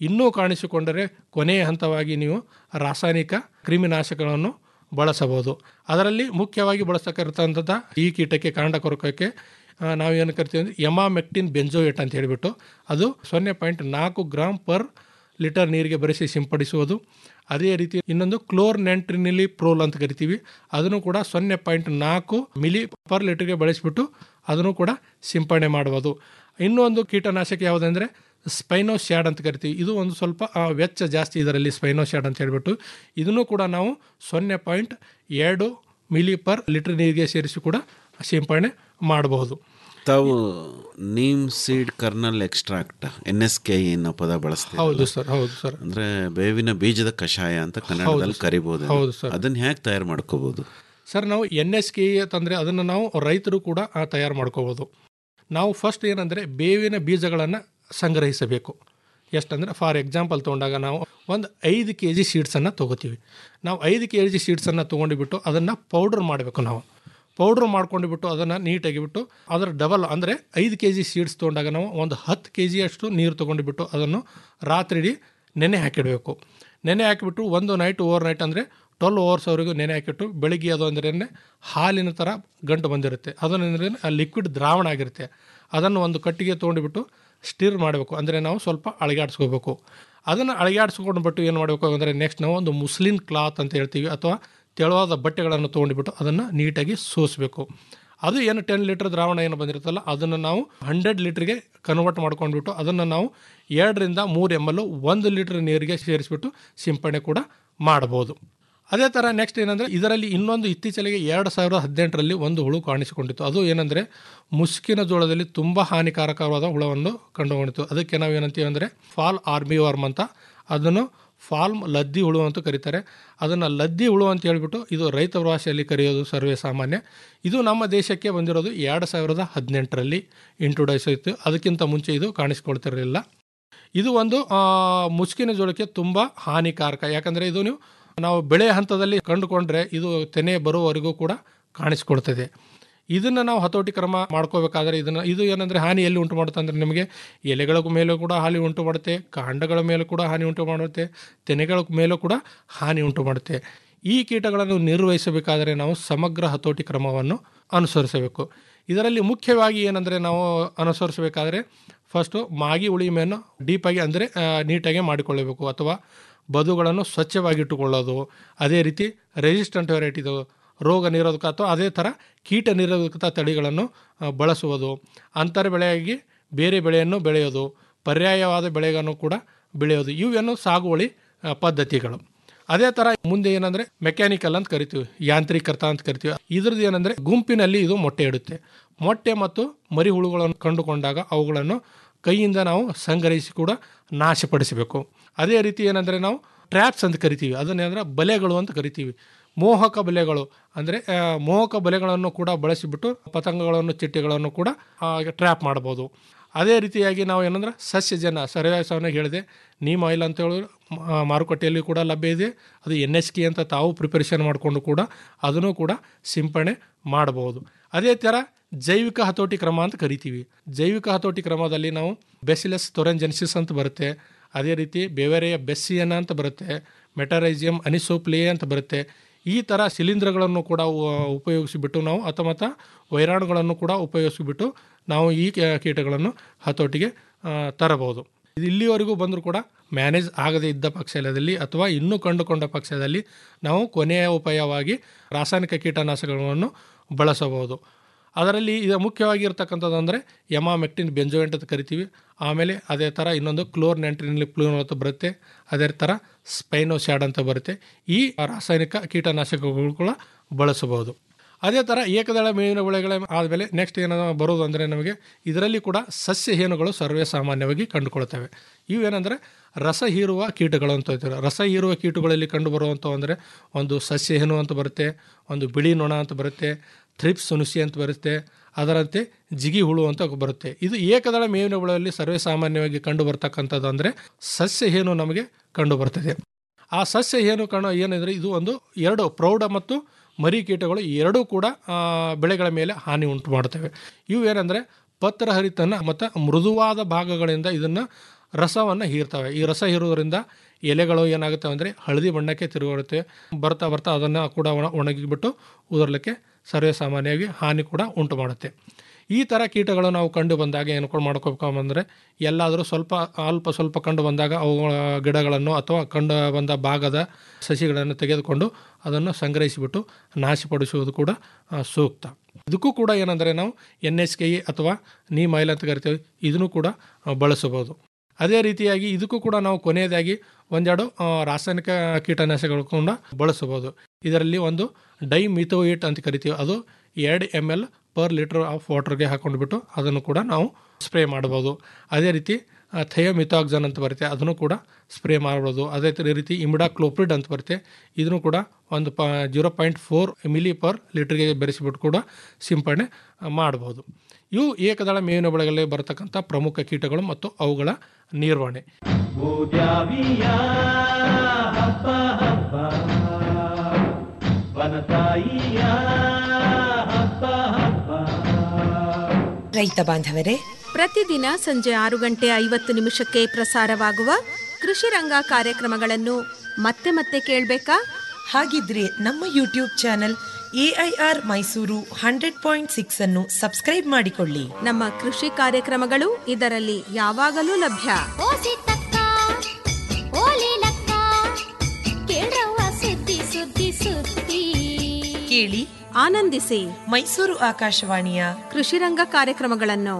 ಇನ್ನೂ ಕಾಣಿಸಿಕೊಂಡರೆ ಕೊನೆಯ ಹಂತವಾಗಿ ನೀವು ರಾಸಾಯನಿಕ ಕ್ರಿಮಿನಾಶಕಗಳನ್ನು ಬಳಸಬಹುದು ಅದರಲ್ಲಿ ಮುಖ್ಯವಾಗಿ ಬಳಸತಕ್ಕಂಥದ್ದು ಈ ಕೀಟಕ್ಕೆ ಕಾಂಡ ಕೊರಕಕ್ಕೆ ಆ, ನಾವು ಏನು ಕರಿತೀವಿ ಅಂದರೆ ಎಮಾಮೆಕ್ಟಿನ್ ಬೆಂಜೋಯೇಟ್ ಅಂತ ಹೇಳಿಬಿಟ್ಟು ಅದು ಸೊನ್ನೆ ಪಾಯಿಂಟ್ ನಾಲ್ಕು ಗ್ರಾಮ್ ಪರ್ ಲೀಟರ್ ನೀರಿಗೆ ಬೆರೆಸಿ ಸಿಂಪಡಿಸುವುದು ಅದೇ ರೀತಿ ಇನ್ನೊಂದು ಕ್ಲೋರ್ ನೆಂಟ್ರಿನಿಲಿ ಪ್ರೋಲ್ ಅಂತ ಕರಿತೀವಿ ಅದನ್ನು ಕೂಡ ಸೊನ್ನೆ ಪಾಯಿಂಟ್ ನಾಲ್ಕು ಮಿಲಿ ಪರ್ ಲೀಟರ್ಗೆ ಬಳಸಿಬಿಟ್ಟು ಅದನ್ನು ಕೂಡ ಸಿಂಪಡಣೆ ಮಾಡುವುದು ಇನ್ನೂ ಒಂದು ಕೀಟನಾಶಕ ಯಾವುದಂದರೆ ಸ್ಪೈನೋ ಶ್ಯಾಡ್ ಅಂತ ಕರಿತೀವಿ ಇದು ಒಂದು ಸ್ವಲ್ಪ ಆ, ವೆಚ್ಚ ಜಾಸ್ತಿ ಇದರಲ್ಲಿ ಸ್ಪೈನೋ ಶ್ಯಾಡ್ ಅಂತ ಹೇಳ್ಬಿಟ್ಟು ಇದನ್ನು ಕೂಡ ನಾವು ಸೊನ್ನೆ ಪಾಯಿಂಟ್ ಎರಡು ಮಿಲಿ ಪರ್ ಲೀಟರ್ ನೀರಿಗೆ ಸೇರಿಸಿ ಕೂಡ ಸಿಂಪಡಣೆ ಮಾಡಬಹುದು ತಾವು neem seed kernel extract N S K ಅನ್ನೋ ಪದ ಬಳಸ್ತೀವಿ ಹೌದು ಸರ್ ಹೌದು ಸರ್ ಅಂದ್ರೆ ಬೇವಿನ ಬೀಜದ ಕಷಾಯ ಅಂತ ಕನ್ನಡದಲ್ಲಿ ಸರ್. ಕರಿಬಹುದು ಹೌದು ಸರ್. ಅದನ್ನ ಹೇಗೆ ತಯಾರು ಮಾಡ್ಕೋಬಹುದು ಸರ್ ನಾವು ಎನ್ ಎಸ್ ಕೆ ಅಂತಂದರೆ ಅದನ್ನು ನಾವು ರೈತರು ಕೂಡ ಆ, ತಯಾರು ಮಾಡ್ಕೋಬೋದು ನಾವು ಫಸ್ಟ್ ಏನಂದರೆ ಬೇವಿನ ಬೀಜಗಳನ್ನು ಸಂಗ್ರಹಿಸಬೇಕು ಎಷ್ಟಂದರೆ ಫಾರ್ ಎಕ್ಸಾಂಪಲ್ ತೊಗೊಂಡಾಗ ನಾವು ಒಂದು ಐದು ಕೆ ಜಿ ಸೀಡ್ಸನ್ನು ತೊಗೋತೀವಿ ನಾವು ಐದು ಕೆ ಜಿ ಸೀಡ್ಸನ್ನು ತೊಗೊಂಡುಬಿಟ್ಟು ಅದನ್ನು ಪೌಡ್ರ್ ಮಾಡಬೇಕು ನಾವು ಪೌಡ್ರ್ ಮಾಡ್ಕೊಂಡು ಬಿಟ್ಟು ಅದನ್ನು ನೀಟಾಗಿ ಬಿಟ್ಟು ಅದರ ಡಬಲ್ ಅಂದರೆ ಐದು ಕೆ ಜಿ ಸೀಡ್ಸ್ ತೊಗೊಂಡಾಗ ನಾವು ಒಂದು ಹತ್ತು ಕೆ ಜಿಯಷ್ಟು ನೀರು ತೊಗೊಂಡು ಬಿಟ್ಟು ಅದನ್ನು ರಾತ್ರಿ ಇಡೀ ನೆನೆ ಹಾಕಿಡಬೇಕು ನೆನೆ ಹಾಕಿಬಿಟ್ಟು ಒಂದು ನೈಟ್ ಓವರ್ ನೈಟ್ ಅಂದರೆ ಟ್ವೆಲ್ ಅವರ್ಸ್ವರೆಗೂ ನೆನೆ ಹಾಕಿಟ್ಟು ಬೆಳಿಗ್ಗೆ ಅದು ಅಂದ್ರೆ ಹಾಲಿನ ಥರ ಗಂಟು ಬಂದಿರುತ್ತೆ ಅದನ್ನು ಲಿಕ್ವಿಡ್ ದ್ರಾವಣ ಆಗಿರುತ್ತೆ ಅದನ್ನು ಒಂದು ಕಟ್ಟಿಗೆ ತೊಗೊಂಡುಬಿಟ್ಟು ಸ್ಟಿರ್ ಮಾಡಬೇಕು ಅಂದರೆ ನಾವು ಸ್ವಲ್ಪ ಅಳಗಾಡಿಸ್ಕೋಬೇಕು ಅದನ್ನು ಅಳಗಾಡಿಸ್ಕೊಂಡು ಬಿಟ್ಟು ಏನು ಮಾಡಬೇಕು ಅಂದರೆ ನೆಕ್ಸ್ಟ್ ನಾವು ಒಂದು ಮುಸ್ಲಿನ್ ಕ್ಲಾತ್ ಅಂತ ಹೇಳ್ತೀವಿ ಅಥವಾ ತೆಳುವಾದ ಬಟ್ಟೆಗಳನ್ನು ತೊಗೊಂಡುಬಿಟ್ಟು ಅದನ್ನು ನೀಟಾಗಿ ಸೋಸಬೇಕು ಅದು ಏನು ಟೆನ್ ಲೀಟರ್ ದ್ರಾವಣ ಏನು ಬಂದಿರುತ್ತಲ್ಲ ಅದನ್ನು ನಾವು ಹಂಡ್ರೆಡ್ ಲೀಟ್ರಿಗೆ ಕನ್ವರ್ಟ್ ಮಾಡ್ಕೊಂಡ್ಬಿಟ್ಟು ಅದನ್ನು ನಾವು ಎರಡರಿಂದ ಮೂರು ಎಮ್ ಎಲ್ ಒಂದು ಲೀಟ್ರ್ ನೀರಿಗೆ ಸೇರಿಸ್ಬಿಟ್ಟು ಸಿಂಪಡಣೆ ಕೂಡ ಮಾಡ್ಬೋದು ಅದೇ ಥರ ನೆಕ್ಸ್ಟ್ ಏನಂದರೆ ಇದರಲ್ಲಿ ಇನ್ನೊಂದು ಇತ್ತೀಚೆಗೆ ಎರಡು ಸಾವಿರದ ಹದಿನೆಂಟರಲ್ಲಿ ಒಂದು ಹುಳು ಕಾಣಿಸಿಕೊಂಡಿತ್ತು ಅದು ಏನಂದರೆ ಮುಸ್ಕಿನ ಜೋಳದಲ್ಲಿ ತುಂಬ ಹಾನಿಕಾರಕವಾದ ಹುಳವನ್ನು ಕಂಡುಕೊಂಡಿತ್ತು ಅದಕ್ಕೆ ನಾವು ಏನಂತೀವಿ ಅಂದರೆ ಫಾಲ್ ಆರ್ಮಿ ವರ್ಮ್ ಅಂತ ಅದನ್ನು ಫಾಲ್ಮ್ ಲದ್ದಿ ಹುಳು ಅಂತ ಕರೀತಾರೆ ಅದನ್ನು ಲದ್ದಿ ಹುಳು ಅಂತ ಹೇಳ್ಬಿಟ್ಟು ಇದು ರೈತ ಭಾಷೆಯಲ್ಲಿ ಕರೆಯೋದು ಸರ್ವೇ ಸಾಮಾನ್ಯ ಇದು ನಮ್ಮ ದೇಶಕ್ಕೆ ಬಂದಿರೋದು ಎರಡು ಸಾವಿರದ ಹದಿನೆಂಟರಲ್ಲಿ ಇಂಟ್ರೊಡ್ಯೂಸ್ ಆಯಿತು ಅದಕ್ಕಿಂತ ಮುಂಚೆ ಇದು ಕಾಣಿಸ್ಕೊಳ್ತಿರಲಿಲ್ಲ ಇದು ಒಂದು ಆ, ಮುಸ್ಕಿನ ಜೋಳಕ್ಕೆ ತುಂಬ ಹಾನಿಕಾರಕ ಯಾಕಂದರೆ ಇದು ನೀವು ನಾವು ಬೆಳೆ ಹಂತದಲ್ಲಿ ಕಂಡುಕೊಂಡ್ರೆ ಇದು ತೆನೆ ಬರುವವರೆಗೂ ಕೂಡ ಕಾಣಿಸ್ಕೊಳ್ತದೆ ಇದನ್ನು ನಾವು ಹತೋಟಿ ಕ್ರಮ ಮಾಡ್ಕೋಬೇಕಾದ್ರೆ ಇದನ್ನು ಇದು ಏನಂದರೆ ಹಾನಿ ಎಲ್ಲಿ ಉಂಟು ಮಾಡುತ್ತೆ ಅಂದರೆ ನಿಮಗೆ ಎಲೆಗಳ ಮೇಲೂ ಕೂಡ ಹಾನಿ ಉಂಟು ಮಾಡುತ್ತೆ ಕಾಂಡಗಳ ಮೇಲೂ ಕೂಡ ಹಾನಿ ಉಂಟು ಮಾಡುತ್ತೆ ತೆನೆಗಳ ಮೇಲೂ ಕೂಡ ಹಾನಿ ಉಂಟು ಮಾಡುತ್ತೆ ಈ ಕೀಟಗಳನ್ನು ನಿರ್ವಹಿಸಬೇಕಾದರೆ ನಾವು ಸಮಗ್ರ ಹತೋಟಿ ಕ್ರಮವನ್ನು ಅನುಸರಿಸಬೇಕು ಇದರಲ್ಲಿ ಮುಖ್ಯವಾಗಿ ಏನಂದರೆ ನಾವು ಅನುಸರಿಸಬೇಕಾದ್ರೆ ಫಸ್ಟು ಮಾಗಿ ಉಳಿಮೆಯನ್ನು ಡೀಪಾಗಿ ಅಂದರೆ ಆ, ನೀಟಾಗಿ ಮಾಡಿಕೊಳ್ಳಬೇಕು ಅಥವಾ ಬದುಗಳನ್ನು ಸ್ವಚ್ಛವಾಗಿಟ್ಟುಕೊಳ್ಳೋದು ಅದೇ ರೀತಿ ರೆಸಿಸ್ಟೆಂಟ್ ವೆರೈಟಿದು ರೋಗ ನಿರೋಧಕ ಅಥವಾ ಅದೇ ಥರ ಕೀಟ ನಿರೋಧಕ ತಳಿಗಳನ್ನು ಆ, ಬಳಸುವುದು ಅಂತರ ಬೆಳೆಯಾಗಿ ಬೇರೆ ಬೆಳೆಯನ್ನು ಬೆಳೆಯೋದು ಪರ್ಯಾಯವಾದ ಬೆಳೆಗಳನ್ನು ಕೂಡ ಬೆಳೆಯೋದು ಇವೇನು ಸಾಗುವಳಿ ಆ, ಪದ್ಧತಿಗಳು ಅದೇ ಥರ ಮುಂದೆ ಏನಂದರೆ ಮೆಕ್ಯಾನಿಕಲ್ ಅಂತ ಕರಿತೀವಿ ಯಾಂತ್ರೀಕೃತ ಅಂತ ಕರಿತೀವಿ ಇದ್ರದ್ದು ಏನಂದರೆ ಗುಂಪಿನಲ್ಲಿ ಇದು ಮೊಟ್ಟೆ ಇಡುತ್ತೆ ಮೊಟ್ಟೆ ಮತ್ತು ಮರಿ ಹುಳುಗಳನ್ನು ಕಂಡುಕೊಂಡಾಗ ಅವುಗಳನ್ನು ಕೈಯಿಂದ ನಾವು ಸಂಗ್ರಹಿಸಿ ಕೂಡ ನಾಶಪಡಿಸಬೇಕು ಅದೇ ರೀತಿ ಏನಂದರೆ ನಾವು ಟ್ರ್ಯಾಪ್ಸ್ ಅಂತ ಕರಿತೀವಿ ಅದನ್ನೇಂದ್ರೆ ಬಲೆಗಳು ಅಂತ ಕರಿತೀವಿ ಮೋಹಕ ಬಲೆಗಳು ಅಂದರೆ ಆ, ಮೋಹಕ ಬಲೆಗಳನ್ನು ಕೂಡ ಬಳಸಿಬಿಟ್ಟು ಪತಂಗಗಳನ್ನು ಚಿಟ್ಟೆಗಳನ್ನು ಕೂಡ ಟ್ರ್ಯಾಪ್ ಮಾಡ್ಬೋದು ಅದೇ ರೀತಿಯಾಗಿ ನಾವು ಏನಂದ್ರೆ ಸಸ್ಯಜನ ಸರ್ವೇಸವನ್ನ ಹೇಳಿದೆ ನೀಮ್ ಆಯಿಲ್ ಅಂತ ಹೇಳಿ ಮ- ಮಾರುಕಟ್ಟೆಯಲ್ಲಿ ಕೂಡ ಲಭ್ಯ ಇದೆ ಅದು ಎನ್ ಎಸ್ ಕೆ ಅಂತ ತಾವು ಪ್ರಿಪರೇಷನ್ ಮಾಡಿಕೊಂಡು ಕೂಡ ಅದನ್ನು ಕೂಡ ಸಿಂಪಡಣೆ ಮಾಡಬಹುದು ಅದೇ ಥರ ಜೈವಿಕ ಹತೋಟಿ ಕ್ರಮ ಅಂತ ಕರಿತೀವಿ ಜೈವಿಕ ಹತೋಟಿ ಕ್ರಮದಲ್ಲಿ ನಾವು ಬೆಸಿಲಸ್ ತೊರೆಂಜೆನ್ಸಿಸ್ ಅಂತ ಬರುತ್ತೆ ಅದೇ ರೀತಿ ಬೆವೆರೆಯ ಬೆಸ್ಸಿಯನ ಅಂತ ಬರುತ್ತೆ ಮೆಟರೈಸಿಯಂ ಅನಿಸೋಪ್ಲಿಯೆ ಅಂತ ಬರುತ್ತೆ ಈ ಥರ ಶಿಲೀಂಧ್ರಗಳನ್ನು ಕೂಡ ಉ- ಉಪಯೋಗಿಸಿಬಿಟ್ಟು ನಾವು ಅಥವಾ ವೈರಾಣುಗಳನ್ನು ಕೂಡ ಉಪಯೋಗಿಸಿಬಿಟ್ಟು ನಾವು ಈ ಕೀ- ಕೀಟಗಳನ್ನು ಹತೋಟಿಗೆ ಆ, ತರಬಹುದು ಇದು ಇಲ್ಲಿವರೆಗೂ ಬಂದರೂ ಕೂಡ ಮ್ಯಾನೇಜ್ ಆಗದೇ ಇದ್ದ ಪಕ್ಷದಲ್ಲಿ ಅಥವಾ ಇನ್ನೂ ಕಂಡುಕೊಂಡ ಪಕ್ಷದಲ್ಲಿ ನಾವು ಕೊನೆಯ ಉಪಾಯವಾಗಿ ರಾಸಾಯನಿಕ ಕೀಟನಾಶಕಗಳನ್ನು ಬಳಸಬಹುದು ಅದರಲ್ಲಿ ಇದು ಮುಖ್ಯವಾಗಿ ಇರತಕ್ಕಂಥದ್ದು ಅಂದರೆ ಎಮಾಮೆಕ್ಟಿನ್ ಬೆಂಜೋಯೆಂಟ್ ಅಂತ ಕರಿತೀವಿ ಆಮೇಲೆ ಅದೇ ಥರ ಇನ್ನೊಂದು ಕ್ಲೋರ್ ನೆಂಟ್ರಿನಲ್ಲಿ ಪ್ಲೂನ್ ಅಂತ ಬರುತ್ತೆ ಅದೇ ಥರ ಸ್ಪೈನೋಸ್ಯಾಡ್ ಅಂತ ಬರುತ್ತೆ ಈ ರಾಸಾಯನಿಕ ಕೀಟನಾಶಕಗಳು ಕೂಡ ಬಳಸಬಹುದು ಅದೇ ಥರ ಏಕದಳ ಮೇವಿನ ಬೆಳೆಗಳ ಆದಮೇಲೆ ನೆಕ್ಸ್ಟ್ ಏನೋ ಬರೋದು ಅಂದರೆ ನಮಗೆ ಇದರಲ್ಲಿ ಕೂಡ ಸಸ್ಯ ಹೇನುಗಳು ಸರ್ವೇ ಸಾಮಾನ್ಯವಾಗಿ ಕಂಡುಕೊಳ್ತವೆ ಇವೇನೆಂದರೆ ರಸ ಹೀರುವ ಕೀಟಗಳು ಅಂತ ಹೇಳ್ತಾರೆ ರಸ ಹೀರುವ ಕೀಟಗಳಲ್ಲಿ ಕಂಡುಬರುವಂಥವು ಅಂದರೆ ಒಂದು ಸಸ್ಯ ಹೇನು ಅಂತ ಬರುತ್ತೆ ಒಂದು ಬಿಳಿ ನೊಣ ಅಂತ ಬರುತ್ತೆ ಥ್ರಿಪ್ಸ್ ಸುನುಸಿ ಅಂತ ಬರುತ್ತೆ ಅದರಂತೆ ಜಿಗಿ ಹುಳು ಅಂತ ಬರುತ್ತೆ ಇದು ಏಕದಳ ಮೇವಿನ ಬೆಳೆಯಲ್ಲಿ ಸರ್ವೇ ಸಾಮಾನ್ಯವಾಗಿ ಕಂಡು ಬರ್ತಕ್ಕಂಥದ್ದು ಅಂದರೆ ಸಸ್ಯ ಹೇನು ನಮಗೆ ಕಂಡು ಬರ್ತದೆ ಆ ಸಸ್ಯ ಏನು ಕಾಣೋ ಏನಿದ್ರೆ ಇದು ಒಂದು ಎರಡು ಪ್ರೌಢ ಮತ್ತು ಮರಿ ಕೀಟಗಳು ಎರಡೂ ಕೂಡ ಆ, ಬೆಳೆಗಳ ಮೇಲೆ ಹಾನಿ ಉಂಟು ಮಾಡ್ತವೆ ಇವು ಏನಂದರೆ ಪತ್ರಹರಿತನ ಮತ್ತು ಮೃದುವಾದ ಭಾಗಗಳಿಂದ ಇದನ್ನು ರಸವನ್ನು ಹೀರ್ತವೆ ಈ ರಸ ಹೀರೋದ್ರಿಂದ ಎಲೆಗಳು ಏನಾಗುತ್ತೆ ಅಂದರೆ ಹಳದಿ ಬಣ್ಣಕ್ಕೆ ತಿರುಗುತ್ತೆ ಬರ್ತಾ ಬರ್ತಾ ಅದನ್ನು ಕೂಡ ಒಣ ಒಣಗಿಬಿಟ್ಟು ಉದುರ್ಲಿಕ್ಕೆ ಸರ್ವೇ ಸಾಮಾನ್ಯವಾಗಿ ಹಾನಿ ಕೂಡ ಉಂಟು ಮಾಡುತ್ತೆ ಈ ಥರ ಕೀಟಗಳು ನಾವು ಕಂಡು ಬಂದಾಗ ಏನು ಮಾಡ್ಕೋಬೇಕಂದ್ರೆ ಎಲ್ಲಾದರೂ ಸ್ವಲ್ಪ ಅಲ್ಪ ಸ್ವಲ್ಪ ಕಂಡು ಬಂದಾಗ ಅವುಗಳ ಗಿಡಗಳನ್ನು ಅಥವಾ ಕಂಡು ಬಂದ ಭಾಗದ ಸಸಿಗಳನ್ನು ತೆಗೆದುಕೊಂಡು ಅದನ್ನು ಸಂಗ್ರಹಿಸಿಬಿಟ್ಟು ನಾಶಪಡಿಸುವುದು ಕೂಡ ಆ, ಸೂಕ್ತ ಇದಕ್ಕೂ ಕೂಡ ಏನಂದರೆ ನಾವು ಎನ್ ಎಸ್ ಕೆ ಇ ಅಥವಾ ನೀಮ್ ಆಯಿಲ್ ಅಂತ ಕರಿತೀವಿ ಇದನ್ನು ಕೂಡ ಆ, ಬಳಸಬಹುದು ಅದೇ ರೀತಿಯಾಗಿ ಇದಕ್ಕೂ ಕೂಡ ನಾವು ಕೊನೆಯದಾಗಿ ಒಂದೆರಡು ಆ, ರಾಸಾಯನಿಕ ಕೀಟನಾಶಕಗಳು ಕೂಡ ಬಳಸಬಹುದು ಇದರಲ್ಲಿ ಒಂದು ಡೈ ಮಿಥೋಯಿಟ್ ಅಂತ ಕರಿತೀವಿ ಅದು ಎರಡು M L per litre of ವಾಟರ್ಗೆ ಹಾಕೊಂಡ್ಬಿಟ್ಟು ಅದನ್ನು ಕೂಡ ನಾವು ಸ್ಪ್ರೇ ಮಾಡ್ಬೋದು ಅದೇ ರೀತಿ ಥಯೋಮಿಥಾಕ್ಸನ್ ಅಂತ ಬರುತ್ತೆ ಅದನ್ನು ಕೂಡ ಸ್ಪ್ರೇ ಮಾಡ್ಬೋದು ಅದೇ ತರ ರೀತಿ ಇಮಿಡಾ ಕ್ಲೋಪ್ರಿಡ್ ಅಂತ ಬರುತ್ತೆ ಇದನ್ನು ಕೂಡ ಒಂದು ಪ zero point four milli per ಲೀಟರ್ಗೆ ಬೆರೆಸಿಬಿಟ್ಟು ಕೂಡ ಸಿಂಪಡಣೆ ಮಾಡ್ಬೋದು ಇವು ಏಕದಳ ಮೇವಿನ ಬೆಳೆಗಳಲ್ಲಿ ಬರತಕ್ಕಂಥ ಪ್ರಮುಖ ಕೀಟಗಳು ಮತ್ತು ಅವುಗಳ ನಿರ್ವಹಣೆ ರೈತ ಬಾಂಧವರೇ ಪ್ರತಿದಿನ ಸಂಜೆ ಆರು ಗಂಟೆ ಐವತ್ತು ನಿಮಿಷಕ್ಕೆ ಪ್ರಸಾರವಾಗುವ ಕೃಷಿ ರಂಗ ಕಾರ್ಯಕ್ರಮಗಳನ್ನು ಮತ್ತೆ ಮತ್ತೆ ಕೇಳಬೇಕಾ ಹಾಗಿದ್ರೆ ನಮ್ಮ YouTube channel AIR Mysuru hundred point six ಅನ್ನು ಸಬ್ಸ್ಕ್ರೈಬ್ ಮಾಡಿಕೊಳ್ಳಿ ನಮ್ಮ ಕೃಷಿ ಕಾರ್ಯಕ್ರಮಗಳು ಇದರಲ್ಲಿ ಯಾವಾಗಲೂ ಲಭ್ಯ ಕೇಳಿ ಆನಂದಿಸಿ ಮೈಸೂರು ಆಕಾಶವಾಣಿಯ ಕೃಷಿ ರಂಗ ಕಾರ್ಯಕ್ರಮಗಳನ್ನು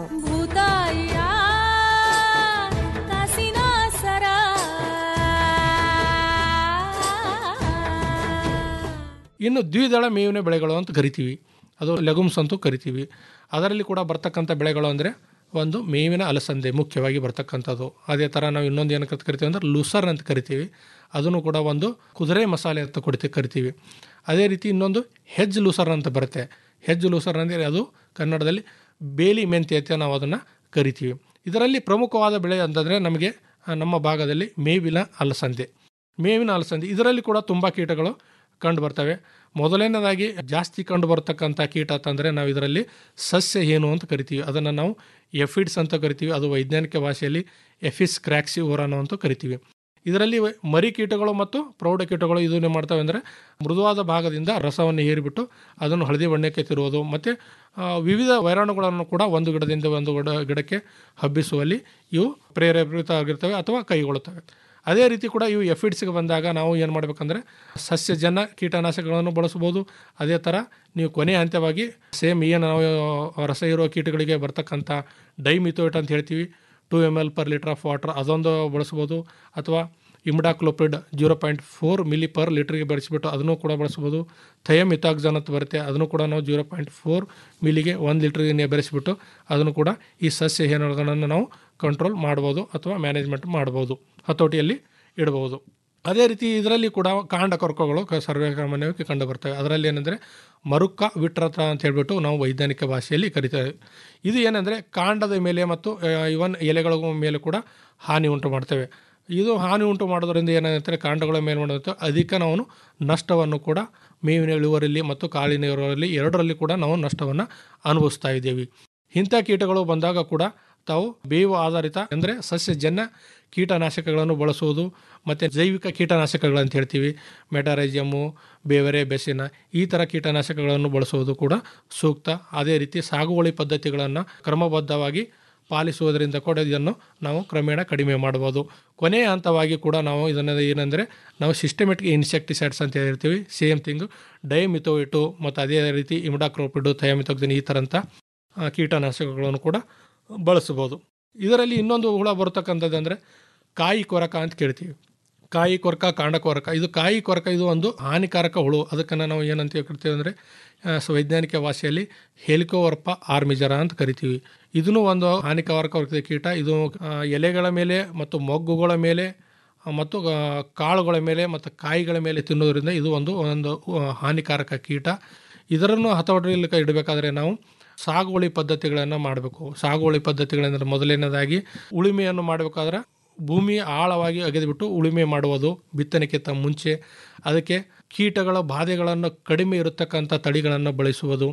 ಇನ್ನು ದ್ವಿದಳ ಮೇವಿನ ಬೆಳೆಗಳು ಅಂತ ಕರಿತೀವಿ ಅದು ಲೆಗುಮ್ಸ್ ಅಂತೂ ಕರಿತೀವಿ ಅದರಲ್ಲಿ ಕೂಡ ಬರ್ತಕ್ಕಂಥ ಬೆಳೆಗಳು ಅಂದರೆ ಒಂದು ಮೇವಿನ ಅಲಸಂದೆ ಮುಖ್ಯವಾಗಿ ಬರ್ತಕ್ಕಂಥದ್ದು ಅದೇ ಥರ ನಾವು ಇನ್ನೊಂದು ಏನಕ್ಕೆ ಕರಿತೀವಿ ಅಂದ್ರೆ ಲೂಸರ್ ಅಂತ ಕರಿತೀವಿ ಅದನ್ನು ಕೂಡ ಒಂದು ಕುದುರೆ ಮಸಾಲೆ ಅಂತ ಕೊಡ್ತೀವಿ ಕರಿತೀವಿ ಅದೇ ರೀತಿ ಇನ್ನೊಂದು ಹೆಜ್ ಲೂಸರ್ ಅಂತ ಬರುತ್ತೆ ಹೆಜ್ ಲೂಸರ್ ಅಂದರೆ ಅದು ಕನ್ನಡದಲ್ಲಿ ಬೇಲಿ ಮೆಂತೆ ಅಂತ ನಾವು ಅದನ್ನು ಕರಿತೀವಿ ಇದರಲ್ಲಿ ಪ್ರಮುಖವಾದ ಬೆಳೆ ಅಂತಂದರೆ ನಮಗೆ ಆ, ನಮ್ಮ ಭಾಗದಲ್ಲಿ ಮೇವಿನ ಅಲಸಂದೆ ಮೇವಿನ ಅಲಸಂದೆ ಇದರಲ್ಲಿ ಕೂಡ ತುಂಬ ಕೀಟಗಳು ಕಂಡು ಬರ್ತವೆ ಮೊದಲನೇದಾಗಿ ಜಾಸ್ತಿ ಕಂಡು ಬರ್ತಕ್ಕಂಥ ಕೀಟ ಅಂತಂದರೆ ನಾವು ಇದರಲ್ಲಿ ಸಸ್ಯ ಏನು ಅಂತ ಕರಿತೀವಿ ಅದನ್ನು ನಾವು ಎಫಿಡ್ಸ್ ಅಂತ ಕರಿತೀವಿ ಅದು ವೈಜ್ಞಾನಿಕ ಭಾಷೆಯಲ್ಲಿ ಎಫಿಸ್ ಕ್ರ್ಯಾಕ್ಸಿ ಓರಾನೋ ಅಂತ ಕರಿತೀವಿ ಇದರಲ್ಲಿ ಮರಿ ಕೀಟಗಳು ಮತ್ತು ಪ್ರೌಢ ಕೀಟಗಳು ಇದನ್ನೇ ಮಾಡ್ತವೆ ಅಂದರೆ ಮೃದುವಾದ ಭಾಗದಿಂದ ರಸವನ್ನು ಹೀರಿಬಿಟ್ಟು ಅದನ್ನು ಹಳದಿ ಬಣ್ಣಕ್ಕೆ ತಿರುವುದು ಮತ್ತು ಆ, ವಿವಿಧ ವೈರಾಣುಗಳನ್ನು ಕೂಡ ಒಂದು ಗಿಡದಿಂದ ಒಂದು ಗಿಡ ಗಿಡಕ್ಕೆ ಹಬ್ಬಿಸುವಲ್ಲಿ ಇವು ಪ್ರೇರೇಪಿತ ಆಗಿರ್ತವೆ ಅಥವಾ ಕೈಗೊಳ್ಳುತ್ತವೆ ಅದೇ ರೀತಿ ಕೂಡ ಇವು ಎಫಿಡ್ಸ್ಗೆ ಬಂದಾಗ ನಾವು ಏನು ಮಾಡಬೇಕಂದ್ರೆ ಸಸ್ಯಜನ್ಯ ಕೀಟನಾಶಕಗಳನ್ನು ಬಳಸ್ಬೋದು ಅದೇ ಥರ ನೀವು ಕೊನೆ ಹಂತವಾಗಿ ಸೇಮ್ ಏನು ನಾವು ರಸ ಇರುವ ಕೀಟಗಳಿಗೆ ಬರ್ತಕ್ಕಂಥ ಡೈಮಿಥೋಯಿಟ್ ಅಂತ ಹೇಳ್ತೀವಿ two M L per litre of water ಅದೊಂದು ಬಳಸ್ಬೋದು ಅಥವಾ imidacloprid zero point four milli per ಲೀಟ್ರಿಗೆ ಬೆಳೆಸಿಬಿಟ್ಟು ಅದನ್ನು ಕೂಡ ಬಳಸ್ಬೋದು ಥಯಮಿಥಾಕ್ಸನ್ ಅಂತ ಬರುತ್ತೆ ಅದನ್ನು ಕೂಡ ನಾವು ಜೀರೋ ಪಾಯಿಂಟ್ ಫೋರ್ ಮಿಲಿಗೆ ಒಂದು ಲೀಟ್ರಿಗೆ ಬೆರೆಸಿಬಿಟ್ಟು ಅದನ್ನು ಕೂಡ ಈ ಸಸ್ಯ ಹೇನುಗಳನ್ನು ನಾವು ಕಂಟ್ರೋಲ್ ಮಾಡ್ಬೋದು ಅಥವಾ ಮ್ಯಾನೇಜ್ಮೆಂಟ್ ಮಾಡ್ಬೋದು ಹತೋಟಿಯಲ್ಲಿ ಇಡಬಹುದು ಅದೇ ರೀತಿ ಇದರಲ್ಲಿ ಕೂಡ ಕಾಂಡ ಕೊರಕಗಳು ಕ- ಸರ್ವೇಸಾಮಾನ್ಯವಾಗಿ ಕಂಡು ಬರ್ತವೆ ಅದರಲ್ಲಿ ಏನಂದರೆ ಮರುಕ್ಕ ವಿಟ್ರತ ಅಂತ ಹೇಳ್ಬಿಟ್ಟು ನಾವು ವೈಜ್ಞಾನಿಕ ಭಾಷೆಯಲ್ಲಿ ಕರಿತೇವೆ ಇದು ಏನಂದರೆ ಕಾಂಡದ ಮೇಲೆ ಮತ್ತು ಇವನ್ ಎಲೆಗಳ ಮೇಲೆ ಕೂಡ ಹಾನಿ ಉಂಟು ಮಾಡ್ತೇವೆ ಇದು ಹಾನಿ ಉಂಟು ಮಾಡೋದ್ರಿಂದ ಏನಾಗುತ್ತೆ ಕಾಂಡಗಳ ಮೇಲೆ ಮಾಡೋದು ಅಧಿಕ ನಾವು ನಷ್ಟವನ್ನು ಕೂಡ ಮೇವಿನ ಇಳುವರಿಯಲ್ಲಿ ಮತ್ತು ಕಾಳಿನ ಇಳುವರಿಯಲ್ಲಿ ಎರಡರಲ್ಲಿ ಕೂಡ ನಾವು ನಷ್ಟವನ್ನು ಅನುಭವಿಸ್ತಾ ಇದ್ದೀವಿ ಇಂಥ ಕೀಟಗಳು ಬಂದಾಗ ಕೂಡ ತಾವು ಬೇವು ಆಧಾರಿತ ಅಂದರೆ ಸಸ್ಯಜನ್ಯ ಕೀಟನಾಶಕಗಳನ್ನು ಬಳಸುವುದು ಮತ್ತು ಜೈವಿಕ ಕೀಟನಾಶಕಗಳಂತ ಹೇಳ್ತೀವಿ ಮೆಟಾರೈಜಿಯಮ್ಮು ಬೇವರೆ ಬೆಸಿನ ಈ ಥರ ಕೀಟನಾಶಕಗಳನ್ನು ಬಳಸುವುದು ಕೂಡ ಸೂಕ್ತ ಅದೇ ರೀತಿ ಸಾಗುವಳಿ ಪದ್ಧತಿಗಳನ್ನು ಕ್ರಮಬದ್ಧವಾಗಿ ಪಾಲಿಸುವುದರಿಂದ ಕೂಡ ಇದನ್ನು ನಾವು ಕ್ರಮೇಣ ಕಡಿಮೆ ಮಾಡ್ಬೋದು ಕೊನೆಯ ಹಂತವಾಗಿ ಕೂಡ ನಾವು ಇದನ್ನು ಏನಂದರೆ ನಾವು ಸಿಸ್ಟಮೆಟಿಕ್ ಇನ್ಸೆಕ್ಟಿಸೈಡ್ಸ್ ಅಂತ ಹೇಳ್ತೀವಿ ಸೇಮ್ ಥಿಂಗು ಡೈಮಿಥೋಯಿಟು ಮತ್ತು ಅದೇ ರೀತಿ ಇಮ್ಡಾಕ್ರೋಪಿಡು ಥಯಾಮಿಥೋಕ್ಸಿನ್ ಈ ಥರಂಥ ಆ, ಕೀಟನಾಶಕಗಳನ್ನು ಕೂಡ ಬಳಸ್ಬೋದು ಇದರಲ್ಲಿ ಇನ್ನೊಂದು ಹುಳ ಬರ್ತಕ್ಕಂಥದ್ದು ಅಂದರೆ ಕಾಯಿ ಕೊರಕ ಅಂತ ಕೇಳ್ತೀವಿ ಕಾಯಿ ಕೊರಕ ಕಾಂಡ ಕೊರಕ ಇದು ಕಾಯಿ ಕೊರಕ ಇದು ಒಂದು ಹಾನಿಕಾರಕ ಹುಳು ಅದಕ್ಕನ್ನು ನಾವು ಏನಂತ ಕರಿತೀವಿ ಅಂದರೆ ಆ, ಸ- ವೈಜ್ಞಾನಿಕ ಭಾಷೆಯಲ್ಲಿ ಹೆಲಿಕೋವರ್ಪ ಆರ್ಮಿಜರ ಅಂತ ಕರಿತೀವಿ ಇದನ್ನು ಒಂದು ಹಾನಿಕಾರಕ ಕೀಟ ಇದು ಆ, ಎಲೆಗಳ ಮೇಲೆ ಮತ್ತು ಮೊಗ್ಗುಗಳ ಮೇಲೆ ಆ, ಮತ್ತು ಆ, ಕಾಳುಗಳ ಮೇಲೆ ಮತ್ತು ಕಾಯಿಗಳ ಮೇಲೆ ತಿನ್ನೋದ್ರಿಂದ ಇದು ಒಂದು ಒಂದು ಆ, ಹಾನಿಕಾರಕ ಕೀಟ ಇದರನ್ನು ಹತೋಟಿಯಲ್ಲಿ ಇಡಬೇಕಾದ್ರೆ ನಾವು ಸಾಗುವಳಿ ಪದ್ಧತಿಗಳನ್ನು ಮಾಡಬೇಕು ಸಾಗುವಳಿ ಪದ್ಧತಿಗಳೆಂದರೆ ಮೊದಲನೇದಾಗಿ ಉಳುಮೆಯನ್ನು ಮಾಡಬೇಕಾದ್ರೆ ಭೂಮಿ ಆಳವಾಗಿ ಅಗೆದುಬಿಟ್ಟು ಉಳುಮೆ ಮಾಡುವುದು ಬಿತ್ತನೆಗಿಂತ ಮುಂಚೆ ಅದಕ್ಕೆ ಕೀಟಗಳ ಬಾಧೆಗಳನ್ನು ಕಡಿಮೆ ಇರತಕ್ಕಂಥ ತಳಿಗಳನ್ನು ಬಳಸುವುದು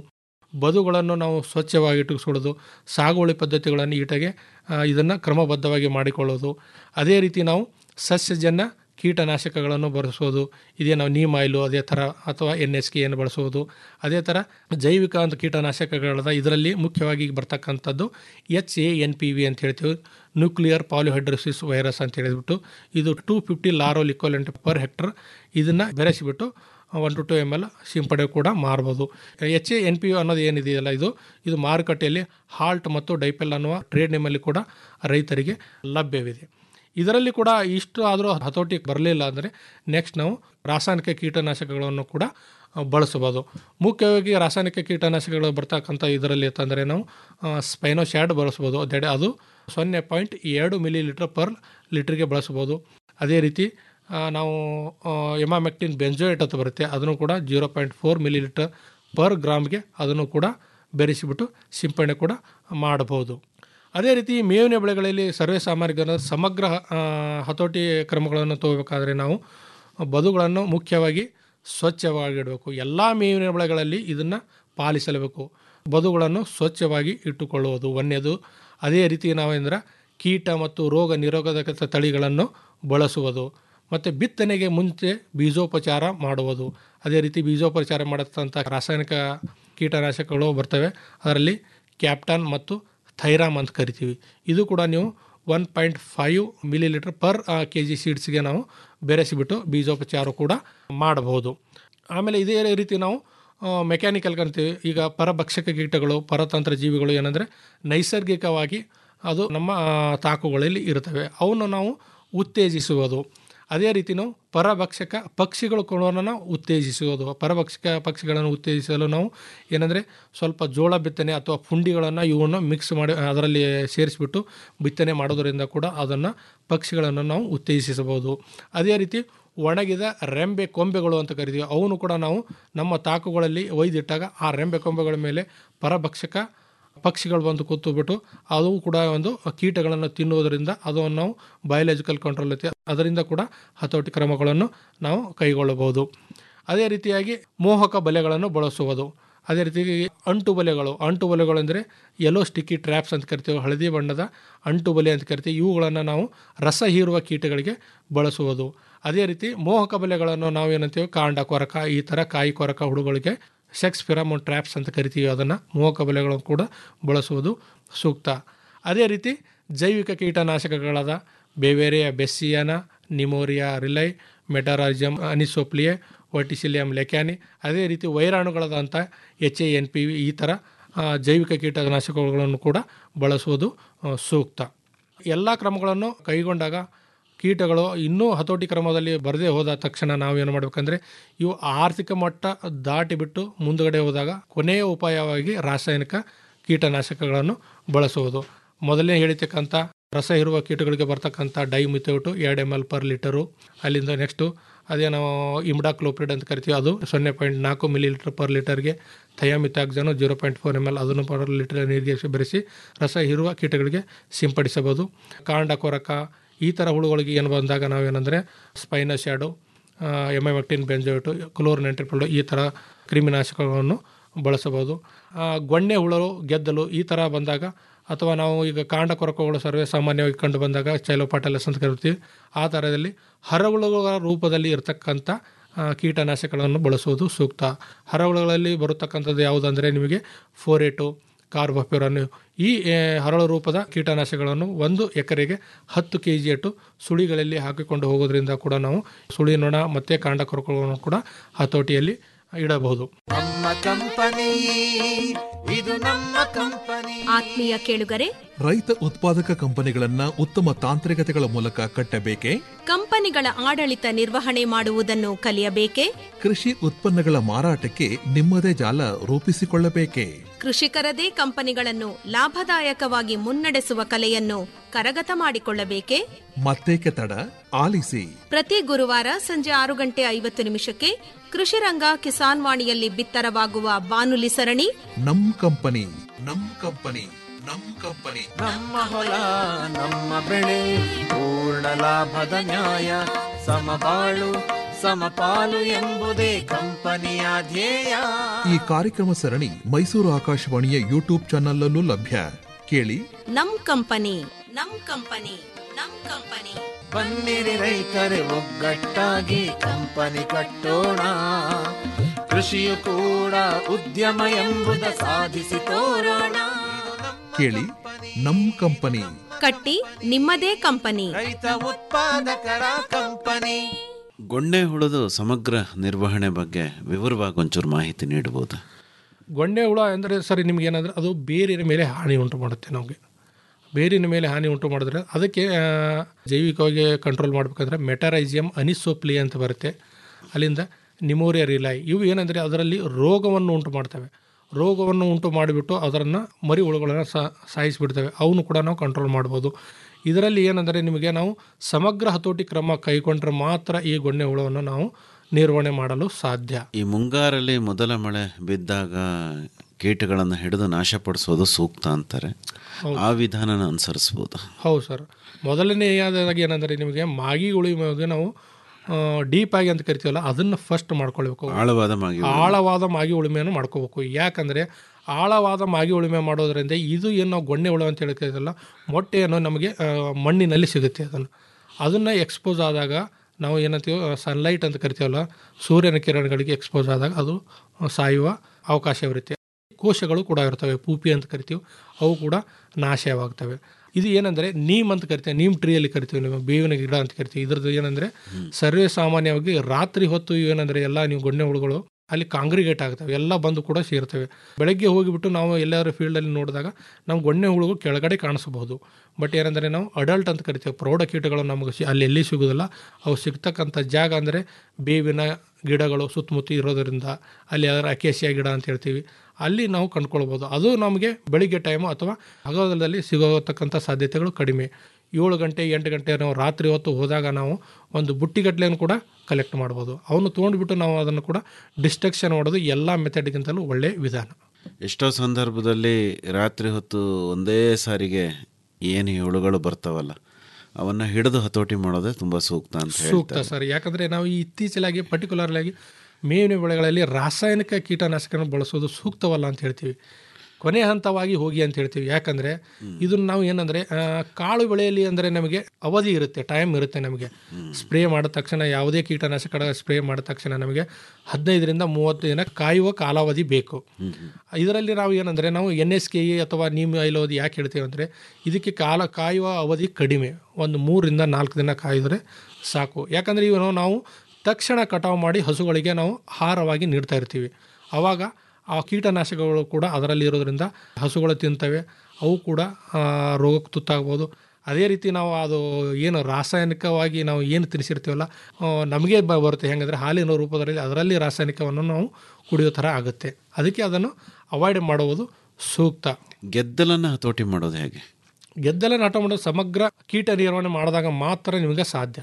ಬದುಗಳನ್ನು ನಾವು ಸ್ವಚ್ಛವಾಗಿ ಇಟ್ಟುಕೊಳ್ಳೋದು ಸಾಗುವಳಿ ಪದ್ಧತಿಗಳನ್ನು ಈಟಾಗೆ ಇದನ್ನು ಕ್ರಮಬದ್ಧವಾಗಿ ಮಾಡಿಕೊಳ್ಳೋದು ಅದೇ ರೀತಿ ನಾವು ಸಸ್ಯಜನ್ಯ ಕೀಟನಾಶಕಗಳನ್ನು ಬಳಸೋದು ಇದೇ ನಾವು ನೀಮ್ ಆಯಿಲು ಅದೇ ಥರ ಅಥವಾ ಎನ್ ಎಸ್ ಕೆ ಅನ್ನು ಬಳಸುವುದು ಅದೇ ಥರ ಜೈವಿಕ ಅಂತ ಕೀಟನಾಶಕಗಳದ ಇದರಲ್ಲಿ ಮುಖ್ಯವಾಗಿ ಬರ್ತಕ್ಕಂಥದ್ದು H A N P V ಅಂತ ಹೇಳ್ತೀವಿ ನ್ಯೂಕ್ಲಿಯರ್ ಪಾಲಿಹೈಡ್ರೋಸಿಸ್ ವೈರಸ್ ಅಂತ ಹೇಳಿಬಿಟ್ಟು ಇದು two fifty larval equivalent per hectare ಇದನ್ನು ಬೆರೆಸಿಬಿಟ್ಟು one to two M L ಸಿಂಪಡಣೆ ಕೂಡ ಮಾರ್ಬೋದು H A N P U ಅನ್ನೋದು ಏನಿದೆಯಲ್ಲ ಇದು ಇದು ಮಾರುಕಟ್ಟೆಯಲ್ಲಿ ಹಾಲ್ಟ್ ಮತ್ತು ಡೈಪೆಲ್ ಅನ್ನುವ ಟ್ರೇಡ್ ನೇಮಲ್ಲಿ ಕೂಡ ರೈತರಿಗೆ ಲಭ್ಯವಿದೆ ಇದರಲ್ಲಿ ಕೂಡ ಇಷ್ಟು ಆದರೂ ಹತೋಟಿ ಬರಲಿಲ್ಲ ಅಂದರೆ ನೆಕ್ಸ್ಟ್ ನಾವು ರಾಸಾಯನಿಕ ಕೀಟನಾಶಕಗಳನ್ನು ಕೂಡ ಬಳಸಬಹುದು ಮುಖ್ಯವಾಗಿ ರಾಸಾಯನಿಕ ಕೀಟನಾಶಕಗಳು ಬರ್ತಕ್ಕಂಥ ಇದರಲ್ಲಿ ಅಂತಂದರೆ ನಾವು ಸ್ಪೈನೋಶ್ಯಾಡ್ ಬಳಸ್ಬೋದು ದೆಡೆ ಅದು ಸೊನ್ನೆ ಪಾಯಿಂಟ್ ಎರಡು ಮಿಲಿ ಲೀಟ್ರ್ ಪರ್ ಲೀಟ್ರಿಗೆ ಬಳಸ್ಬೋದು ಅದೇ ರೀತಿ ನಾವು ಎಮಾಮೆಕ್ಟಿನ್ ಬೆಂಜೋಯೇಟ್ ಅಂತ ಬರುತ್ತೆ ಅದನ್ನು ಕೂಡ zero point four millilitre per ಗ್ರಾಮ್ಗೆ ಅದನ್ನು ಕೂಡ ಬೆರೆಸಿಬಿಟ್ಟು ಸಿಂಪಡಣೆ ಕೂಡ ಮಾಡಬಹುದು ಅದೇ ರೀತಿ ಮೇವಿನ ಬೆಳೆಗಳಲ್ಲಿ ಸರ್ವೇ ಸಾಮಾನ್ಯ ಸಮಗ್ರ ಹತೋಟಿ ಕ್ರಮಗಳನ್ನು ತಗೋಬೇಕಾದ್ರೆ ನಾವು ಬದುಗಳನ್ನು ಮುಖ್ಯವಾಗಿ ಸ್ವಚ್ಛವಾಗಿಡಬೇಕು ಎಲ್ಲ ಮೇವಿನ ಬೆಳೆಗಳಲ್ಲಿ ಇದನ್ನು ಪಾಲಿಸಲೇಬೇಕು ಬದುಗಳನ್ನು ಸ್ವಚ್ಛವಾಗಿ ಇಟ್ಟುಕೊಳ್ಳುವುದು ಒಂದನೇದು ಅದೇ ರೀತಿ ನಾವೇಂದ್ರೆ ಕೀಟ ಮತ್ತು ರೋಗ ನಿರೋಧಕ ತಳಿಗಳನ್ನು ಬಳಸುವುದು ಮತ್ತು ಬಿತ್ತನೆಗೆ ಮುಂಚೆ ಬೀಜೋಪಚಾರ ಮಾಡುವುದು ಅದೇ ರೀತಿ ಬೀಜೋಪಚಾರ ಮಾಡತಕ್ಕಂಥ ರಾಸಾಯನಿಕ ಕೀಟನಾಶಕಗಳು ಬರ್ತವೆ ಅದರಲ್ಲಿ ಕ್ಯಾಪ್ಟನ್ ಮತ್ತು ಥೈರಾಮ್ ಅಂತ ಕರಿತೀವಿ ಇದು ಕೂಡ ನೀವು one point five millilitre per K G ಸೀಡ್ಸ್ಗೆ ನಾವು ಬೆರೆಸಿಬಿಟ್ಟು ಬೀಜೋಪಚಾರ ಕೂಡ ಮಾಡಬಹುದು ಆಮೇಲೆ ಇದೇ ರೀತಿ ನಾವು ಮೆಕ್ಯಾನಿಕಲ್ ಅಂತೀವಿ ಈಗ ಪರಭಕ್ಷಕ ಕೀಟಗಳು ಪರತಂತ್ರ ಜೀವಿಗಳು ಏನಂದರೆ ನೈಸರ್ಗಿಕವಾಗಿ ಅದು ನಮ್ಮ ತಾಕುಗಳಲ್ಲಿ ಇರ್ತವೆ ಅವನ್ನು ನಾವು ಉತ್ತೇಜಿಸುವುದು ಅದೇ ರೀತಿ ನಾವು ಪರಭಕ್ಷಕ ಪಕ್ಷಿಗಳು ಕೂಡ ನಾವು ಉತ್ತೇಜಿಸುವುದು ಪರಭಕ್ಷಕ ಪಕ್ಷಿಗಳನ್ನು ಉತ್ತೇಜಿಸಲು ನಾವು ಏನಂದರೆ ಸ್ವಲ್ಪ ಜೋಳ ಬಿತ್ತನೆ ಅಥವಾ ಪುಂಡಿಗಳನ್ನು ಇವನ್ನು ಮಿಕ್ಸ್ ಮಾಡಿ ಅದರಲ್ಲಿ ಸೇರಿಸಿಬಿಟ್ಟು ಬಿತ್ತನೆ ಮಾಡೋದರಿಂದ ಕೂಡ ಅದನ್ನು ಪಕ್ಷಿಗಳನ್ನು ನಾವು ಉತ್ತೇಜಿಸಬಹುದು ಅದೇ ರೀತಿ ಒಣಗಿದ ರೆಂಬೆ ಕೊಂಬೆಗಳು ಅಂತ ಕರಿತೀವಿ ಅವನ್ನು ಕೂಡ ನಾವು ನಮ್ಮ ತಾಕುಗಳಲ್ಲಿ ಒಯ್ದಿಟ್ಟಾಗ ಆ ರೆಂಬೆ ಕೊಂಬೆಗಳ ಮೇಲೆ ಪರಭಕ್ಷಕ ಪಕ್ಷಿಗಳು ಬಂದು ಕೂತುಬಿಟ್ಟು ಅದು ಕೂಡ ಒಂದು ಕೀಟಗಳನ್ನು ತಿನ್ನುವುದರಿಂದ ಅದನ್ನು ನಾವು ಬಯೋಲಾಜಿಕಲ್ ಕಂಟ್ರೋಲ್ ಐತೆ ಅದರಿಂದ ಕೂಡ ಹತೋಟಿ ಕ್ರಮಗಳನ್ನು ನಾವು ಕೈಗೊಳ್ಳಬಹುದು ಅದೇ ರೀತಿಯಾಗಿ ಮೋಹಕ ಬಲೆಗಳನ್ನು ಬಳಸುವುದು ಅದೇ ರೀತಿ ಅಂಟು ಬಲೆಗಳು ಅಂಟು ಬಲೆಗಳು ಅಂದರೆ ಯೆಲ್ಲೋ ಸ್ಟಿಕ್ಕಿ ಟ್ರ್ಯಾಪ್ಸ್ ಅಂತ ಕರಿತೀವಿ ಹಳದಿ ಬಣ್ಣದ ಅಂಟು ಬಲೆ ಅಂತ ಕರಿತೀವಿ ಇವುಗಳನ್ನು ನಾವು ರಸ ಹೀರುವ ಕೀಟಗಳಿಗೆ ಬಳಸುವುದು ಅದೇ ರೀತಿ ಮೋಹಕ ಬಲೆಗಳನ್ನು ನಾವು ಏನಂತೀವಿ ಕಾಂಡ ಕೊರಕ ಈ ಥರ ಕಾಯಿ ಕೊರಕ ಹುಡುಗಳಿಗೆ ಸೆಕ್ಸ್ ಫಿರಾಮೋನ್ ಟ್ರ್ಯಾಪ್ಸ್ ಅಂತ ಕರಿತೀವಿ ಅದನ್ನು ಮೋಹಕ ಬಲೆಗಳನ್ನು ಕೂಡ ಬಳಸುವುದು ಸೂಕ್ತ ಅದೇ ರೀತಿ ಜೈವಿಕ ಕೀಟನಾಶಕಗಳಾದ Beauveria bassiana Nomuraea rileyi Metarhizium anisopliae Verticillium lecanii ಅದೇ ರೀತಿ ವೈರಾಣುಗಳಾದಂಥ H A N P V ಈ ಥರ ಜೈವಿಕ ಕೀಟನಾಶಕಗಳನ್ನು ಕೂಡ ಬಳಸುವುದು ಸೂಕ್ತ ಎಲ್ಲ ಕ್ರಮಗಳನ್ನು ಕೈಗೊಂಡಾಗ ಕೀಟಗಳು ಇನ್ನೂ ಹತೋಟಿ ಕ್ರಮದಲ್ಲಿ ಬರದೇ ಹೋದ ತಕ್ಷಣ ನಾವೇನು ಮಾಡಬೇಕಂದ್ರೆ ಇವು ಆರ್ಥಿಕ ಮಟ್ಟ ದಾಟಿ ಬಿಟ್ಟು ಮುಂದುಗಡೆ ಹೋದಾಗ ಕೊನೆಯ ಉಪಾಯವಾಗಿ ರಾಸಾಯನಿಕ ಕೀಟನಾಶಕಗಳನ್ನು ಬಳಸುವುದು ಮೊದಲೇ ಹೇಳಿರ್ತಕ್ಕಂಥ ರಸ ಇರುವ ಕೀಟಗಳಿಗೆ ಬರ್ತಕ್ಕಂಥ ಡೈ ಮಿಥೋಟು ಎರಡು ಎಮ್ ಎಲ್ ಪರ್ ಲೀಟರು ಅಲ್ಲಿಂದ ನೆಕ್ಸ್ಟು ಅದೇ ನಾವು ಇಮ್ಡಾಕ್ಲೋಪ್ರಿಡ್ ಅಂತ ಕರಿತೀವಿ ಅದು ಸೊನ್ನೆ ಪಾಯಿಂಟ್ ನಾಲ್ಕು ಮಿಲಿ ಲೀಟರ್ ಪರ್ ಲೀಟರ್ಗೆ thiamethoxam zero point four M L ಅದನ್ನು ಪರ್ ಲೀಟರ್ ನೀರಿಗೆ ಬೆರೆಸಿ ರಸ ಇರುವ ಕೀಟಗಳಿಗೆ ಸಿಂಪಡಿಸಬಹುದು ಕಾಂಡ ಕೊರಕ ಈ ಥರ ಹುಳುಗಳಿಗೆ ಏನು ಬಂದಾಗ ನಾವೇನೆಂದರೆ ಸ್ಪೈನ ಶ್ಯಾಡು ಎಮೆಮೆಕ್ಟಿನ್ ಬೆಂಜೋಯಿಟು ಕ್ಲೋರ್ ನೆಂಟ್ರಿಪಲ್ಡು ಈ ಥರ ಕ್ರಿಮಿನಾಶಕಗಳನ್ನು ಬಳಸಬಹುದು ಗೊಣ್ಣೆ ಹುಳು ಗೆದ್ದಲು ಈ ಥರ ಬಂದಾಗ ಅಥವಾ ನಾವು ಈಗ ಕಾಂಡ ಕೊರಕಗಳು ಸರ್ವೇ ಸಾಮಾನ್ಯವಾಗಿ ಕಂಡು ಬಂದಾಗ ಚೈಲೋಪಾಟೆಲಸ್ ಅಂತ ಕರಿತೀವಿ ಆ ಥರದಲ್ಲಿ ಹರಹುಳುಗಳ ರೂಪದಲ್ಲಿ ಇರತಕ್ಕಂಥ ಕೀಟನಾಶಕಗಳನ್ನು ಬಳಸುವುದು ಸೂಕ್ತ ಹರಹುಳುಗಳಲ್ಲಿ ಬರತಕ್ಕಂಥದ್ದು ಯಾವುದಂದರೆ ನಿಮಗೆ ಫೋರೇಟು ಕಾರ್ಬಫ್ಯೂರನ್ನು ಈ ಹರಳು ರೂಪದ ಕೀಟನಾಶಕಗಳನ್ನು ಒಂದು ಎಕರೆಗೆ ಹತ್ತು ಕೆ ಜಿಯಟ್ಟು ಸುಳಿಗಳಲ್ಲಿ ಹಾಕಿಕೊಂಡು ಹೋಗೋದ್ರಿಂದ ಕೂಡ ನಾವು ಸುಳಿ ನೊಣ ಮತ್ತು ಕಾಂಡ ಕೊರಕಗಳನ್ನು ಕೂಡ ಹತೋಟಿಯಲ್ಲಿ ಇಡಬಹುದು ನಮ್ಮ ಕಂಪನಿ ಇದು ನಮ್ಮ ಕಂಪನಿ ಆತ್ಮೀಯ ಕೇಳುಗರೆ ರೈತ ಉತ್ಪಾದಕ ಕಂಪನಿಗಳನ್ನ ಉತ್ತಮ ತಾಂತ್ರಿಕತೆಗಳ ಮೂಲಕ ಕಟ್ಟಬೇಕೆ ಕಂಪನಿಗಳ ಆಡಳಿತ ನಿರ್ವಹಣೆ ಮಾಡುವುದನ್ನು ಕಲಿಯಬೇಕೆ ಕೃಷಿ ಉತ್ಪನ್ನಗಳ ಮಾರಾಟಕ್ಕೆ ನಿಮ್ಮದೇ ಜಾಲ ರೂಪಿಸಿಕೊಳ್ಳಬೇಕೆ ಕೃಷಿಕರದೇ ಕಂಪನಿಗಳನ್ನು ಲಾಭದಾಯಕವಾಗಿ ಮುನ್ನಡೆಸುವ ಕಲೆಯನ್ನು ಕರಗತ ಮಾಡಿಕೊಳ್ಳಬೇಕೆ ಮತ್ತೇಕೆ ತಡ ಆಲಿಸಿ ಪ್ರತಿ ಗುರುವಾರ ಸಂಜೆ ಆರು ಗಂಟೆ ಐವತ್ತು ನಿಮಿಷಕ್ಕೆ ಕೃಷಿ ರಂಗ ಕಿಸಾನ್ ವಾಣಿಯಲ್ಲಿ ಬಿತ್ತರವಾಗುವ ಬಾನುಲಿ ಸರಣಿ ನಮ್ ಕಂಪನಿ ನಮ್ ಕಂಪನಿ ನಮ್ ಕಂಪನಿ ನಮ್ಮ ಹೊಲ ನಮ್ಮ ಬೆಳೆ ಪೂರ್ಣ ಲಾಭದ ನ್ಯಾಯ ಸಮಬಾಳು ಸಮಪಾಲು ಎಂಬುದೇ ಕಂಪನಿಯ ಧ್ಯೇಯ ಈ ಕಾರ್ಯಕ್ರಮ ಸರಣಿ ಮೈಸೂರು ಆಕಾಶವಾಣಿಯ ಯೂಟ್ಯೂಬ್ ಚಾನಲ್ಲೂ ಲಭ್ಯ ಕೇಳಿ ನಮ್ ಕಂಪನಿ ನಮ್ ಕಂಪನಿ ನಮ್ ಕಂಪನಿ ಬನ್ನಿರಿ ರೈತರೆ ಒಗ್ಗಟ್ಟಾಗಿ ಕಂಪನಿ ಕಟ್ಟೋಣ ಕೃಷಿಯು ಕೂಡ ಉದ್ಯಮ ಎಂಬುದ ಸಾಧಿಸಿ ತೋರೋಣ ಕೇಳಿ ನಮ್ ಕಂಪನಿ ಕಟ್ಟಿ ನಿಮ್ಮದೇ ಕಂಪನಿ ರೈತ ಉತ್ಪಾದಕರ ಕಂಪನಿ ಗೊಂಡೆ ಹುಳದು ಸಮಗ್ರ ನಿರ್ವಹಣೆ ಬಗ್ಗೆ ವಿವರವಾಗಿ ಒಂಚೂರು ಮಾಹಿತಿ ನೀಡಬಹುದು ಗೊಂಡೆ ಹುಳ ಅಂದರೆ ಸರಿ ನಿಮ್ಗೆ ಏನಂದರೆ ಅದು ಬೇರಿನ ಮೇಲೆ ಹಾನಿ ಉಂಟು ಮಾಡುತ್ತೆ ನಮಗೆ ಬೇರಿನ ಮೇಲೆ ಹಾನಿ ಉಂಟು ಮಾಡಿದ್ರೆ ಅದಕ್ಕೆ ಆ, ಜೈವಿಕವಾಗಿ ಕಂಟ್ರೋಲ್ ಮಾಡಬೇಕಂದ್ರೆ ಮೆಟರೈಸಿಯಮ್ ಅನಿಸೋಪ್ಲಿ ಅಂತ ಬರುತ್ತೆ ಅಲ್ಲಿಂದ ನಿಮೋರಿಯಾ ರಿಲೈ ಇವು ಏನಂದರೆ ಅದರಲ್ಲಿ ರೋಗವನ್ನು ಉಂಟು ಮಾಡ್ತವೆ ರೋಗವನ್ನು ಉಂಟು ಮಾಡಿಬಿಟ್ಟು ಅದನ್ನು ಮರಿ ಹುಳುಗಳನ್ನು ಸಾಯಿಸಿಬಿಡ್ತವೆ ಅವನು ಕೂಡ ನಾವು ಕಂಟ್ರೋಲ್ ಮಾಡ್ಬೋದು ಇದರಲ್ಲಿ ಏನಂದರೆ ನಿಮಗೆ ನಾವು ಸಮಗ್ರ ಹತೋಟಿ ಕ್ರಮ ಕೈಗೊಂಡ್ರೆ ಮಾತ್ರ ಈ ಗೊಂಡೆ ಹುಳವನ್ನು ನಾವು ನಿರ್ವಹಣೆ ಮಾಡಲು ಸಾಧ್ಯ ಈ ಮುಂಗಾರಲ್ಲಿ ಮೊದಲ ಮಳೆ ಬಿದ್ದಾಗ ಕೀಟಗಳನ್ನು ಹಿಡಿದು ನಾಶಪಡಿಸೋದು ಸೂಕ್ತ ಅಂತಾರೆ ಆ ವಿಧಾನನ ಅನುಸರಿಸ್ಬೋದು ಹೌದು ಸರ್ ಮೊದಲನೆಯದಾಗಿ ಏನಂದರೆ ನಿಮಗೆ ಮಾಗಿ ಉಳಿಮೆಗೆ ನಾವು ಡೀಪ್ ಆಗಿ ಅಂತ ಕರಿತೀವಲ್ಲ ಅದನ್ನು ಫಸ್ಟ್ ಮಾಡ್ಕೊಳ್ಬೇಕು ಆಳವಾದ ಮಾಗಿ ಉಳುಮೆ. ಆಳವಾದ ಮಾಗಿ ಉಳುಮೆಯನ್ನು ಮಾಡ್ಕೋಬೇಕು ಯಾಕಂದರೆ ಆಳವಾದ ಮಾಗಿ ಉಳುಮೆ ಮಾಡೋದ್ರಿಂದ ಇದು ಏನು ನಾವು ಗೊಣ್ಣೆ ಹುಳು ಅಂತ ಹೇಳ್ತಿದ್ದಲ್ಲ ಮೊಟ್ಟೆಯನ್ನು ನಮಗೆ ಆ, ಮಣ್ಣಿನಲ್ಲಿ ಸಿಗುತ್ತೆ ಅದನ್ನು ಅದನ್ನು ಎಕ್ಸ್ಪೋಸ್ ಆದಾಗ ನಾವು ಏನಂತೀವೋ ಸನ್ಲೈಟ್ ಅಂತ ಕರಿತೀವಲ್ಲ ಸೂರ್ಯನ ಕಿರಣಗಳಿಗೆ ಎಕ್ಸ್ಪೋಸ್ ಆದಾಗ ಅದು ಸಾಯುವ ಅವಕಾಶವಿರುತ್ತೆ ಕೋಶಗಳು ಕೂಡ ಇರ್ತವೆ ಪೂಪಿ ಅಂತ ಕರಿತೀವಿ ಅವು ಕೂಡ ನಾಶವಾಗ್ತವೆ ಇದು ಏನಂದರೆ ನೀಮ್ ಅಂತ ಕರಿತೀವಿ ನೀಮ್ ಟ್ರೀಯಲ್ಲಿ ಕರಿತೀವಿ ನೀವು ಬೇವಿನ ಗಿಡ ಅಂತ ಕರಿತೀವಿ ಇದ್ರದ್ದು ಏನಂದರೆ ಸರ್ವೇ ಸಾಮಾನ್ಯವಾಗಿ ರಾತ್ರಿ ಹೊತ್ತು ಏನಂದರೆ ಎಲ್ಲ ನೀವು ಗೊಣ್ಣೆ ಹುಳುಗಳು ಅಲ್ಲಿ ಕಾಂಗ್ರಿಗೇಟ್ ಆಗ್ತವೆ ಎಲ್ಲ ಬಂದು ಕೂಡ ಸೇರ್ತವೆ ಬೆಳಗ್ಗೆ ಹೋಗಿಬಿಟ್ಟು ನಾವು ಎಲ್ಲಾದ್ರೂ ಫೀಲ್ಡಲ್ಲಿ ನೋಡಿದಾಗ ನಮ್ಮ ಗೊಣ್ಣೆ ಹುಳುಗಳು ಕೆಳಗಡೆ ಕಾಣಿಸಬಹುದು ಬಟ್ ಏನಂದರೆ ನಾವು ಅಡಲ್ಟ್ ಅಂತ ಕರಿತೀವಿ ಪ್ರೌಢ ಕೀಟಗಳು ನಮಗೆ ಸಿ- ಅಲ್ಲಿ ಎಲ್ಲಿ ಸಿಗೋದಿಲ್ಲ ಅವು ಸಿಗ್ತಕ್ಕಂಥ ಜಾಗ ಅಂದರೆ ಬೇವಿನ ಗಿಡಗಳು ಸುತ್ತಮುತ್ತ ಇರೋದರಿಂದ ಅಲ್ಲಿ ಯಾವ್ದಾರು ಅಕೇಶಿಯ ಗಿಡ ಅಂತ ಹೇಳ್ತೀವಿ ಅಲ್ಲಿ ನಾವು ಕಂಡುಕೊಳ್ಬೋದು ಅದು ನಮಗೆ ಬೆಳಿಗ್ಗೆ ಟೈಮು ಅಥವಾ ಹಗಲದಲ್ಲಿ ಸಿಗೋತಕ್ಕಂಥ ಸಾಧ್ಯತೆಗಳು ಕಡಿಮೆ ಏಳು ಗಂಟೆ ಎಂಟು ಗಂಟೆ ನಾವು ರಾತ್ರಿ ಹೊತ್ತು ಹೋದಾಗ ನಾವು ಒಂದು ಬುಟ್ಟಿಗಟ್ಟಲೆಯನ್ನು ಕೂಡ ಕಲೆಕ್ಟ್ ಮಾಡ್ಬೋದು ಅವನು ತೊಗೊಂಡ್ಬಿಟ್ಟು ನಾವು ಅದನ್ನು ಕೂಡ ಡಿಸ್ಟ್ರಕ್ಷನ್ ಮಾಡೋದು ಎಲ್ಲ ಮೆಥಡ್ಗಿಂತಲೂ ಒಳ್ಳೆಯ ವಿಧಾನ ಎಷ್ಟೋ ಸಂದರ್ಭದಲ್ಲಿ ರಾತ್ರಿ ಹೊತ್ತು ಒಂದೇ ಸಾರಿಗೆ ಏನು ಈ ಹುಳುಗಳು ಬರ್ತಾವಲ್ಲ ಅವನ್ನ ಹಿಡಿದು ಹತೋಟಿ ಮಾಡೋದೇ ತುಂಬಾ ಸೂಕ್ತ ಅಂತ ಸೂಕ್ತ ಹೇಳ್ತಾರೆ ಸರ್ ಯಾಕಂದರೆ ನಾವು ಈ ಇತ್ತೀಚಲಾಗಿ ಪರ್ಟಿಕ್ಯುಲರ್ಲಾಗಿ ಮೇವಿನ ಬೆಳೆಗಳಲ್ಲಿ ರಾಸಾಯನಿಕ ಕೀಟನಾಶಕಗಳನ್ನು ಬಳಸೋದು ಸೂಕ್ತವಲ್ಲ ಅಂತ ಹೇಳ್ತೀವಿ ಕೊನೆ ಹಂತವಾಗಿ ಹೋಗಿ ಅಂತ ಹೇಳ್ತೀವಿ ಯಾಕಂದರೆ ಇದನ್ನು ನಾವು ಏನಂದರೆ ಕಾಳು ಬೆಳೆಯಲ್ಲಿ ಅಂದರೆ ನಮಗೆ ಅವಧಿ ಇರುತ್ತೆ ಟೈಮ್ ಇರುತ್ತೆ ನಮಗೆ ಸ್ಪ್ರೇ ಮಾಡಿದ ತಕ್ಷಣ ಯಾವುದೇ ಕೀಟನಾಶಕ ಸ್ಪ್ರೇ ಮಾಡಿದ ತಕ್ಷಣ ನಮಗೆ ಹದಿನೈದರಿಂದ ಮೂವತ್ತು ದಿನ ಕಾಯುವ ಕಾಲಾವಧಿ ಬೇಕು ಇದರಲ್ಲಿ ನಾವು ಏನಂದರೆ ನಾವು ಎನ್ ಎಸ್ ಕೆ ಇ ಅಥವಾ ನೀಮ್ ಐಲೋದಿ ಯಾಕೆ ಹೇಳ್ತೀವಿ ಅಂದರೆ ಇದಕ್ಕೆ ಕಾಲ ಕಾಯುವ ಅವಧಿ ಕಡಿಮೆ ಒಂದು ಮೂರರಿಂದ ನಾಲ್ಕು ದಿನ ಕಾಯಿದರೆ ಸಾಕು ಯಾಕಂದರೆ ಇವನ್ನು ನಾವು ತಕ್ಷಣ ಕಟಾವು ಮಾಡಿ ಹಸುಗಳಿಗೆ ನಾವು ಆಹಾರವಾಗಿ ನೀಡ್ತಾ ಇರ್ತೀವಿ ಆವಾಗ ಆ ಕೀಟನಾಶಕಗಳು ಕೂಡ ಅದರಲ್ಲಿ ಇರೋದ್ರಿಂದ ಹಸುಗಳು ತಿಂತವೆ ಅವು ಕೂಡ ಆ, ರೋಗಕ್ಕೆ ತುತ್ತಾಗ್ಬೋದು ಅದೇ ರೀತಿ ನಾವು ಅದು ಏನು ರಾಸಾಯನಿಕವಾಗಿ ನಾವು ಏನು ತಿನ್ನಿಸಿರ್ತೀವಲ್ಲ ಆ, ನಮಗೆ ಬ ಬರುತ್ತೆ ಹೆಂಗಂದರೆ ಹಾಲಿನ ರೂಪದಲ್ಲಿ ಅದರಲ್ಲಿ ರಾಸಾಯನಿಕವನ್ನು ನಾವು ಕುಡಿಯೋ ಥರ ಆಗುತ್ತೆ ಅದಕ್ಕೆ ಅದನ್ನು ಅವಾಯ್ಡ್ ಮಾಡುವುದು ಸೂಕ್ತ ಗೆದ್ದಲನ್ನ ಹತೋಟಿ ಮಾಡೋದು ಹೇಗೆ ಗೆದ್ದಲ ನಾಟ ಮಾಡೋದು ಸಮಗ್ರ ಕೀಟ ನಿರ್ವಹಣೆ ಮಾಡಿದಾಗ ಮಾತ್ರ ನಿಮಗೆ ಸಾಧ್ಯ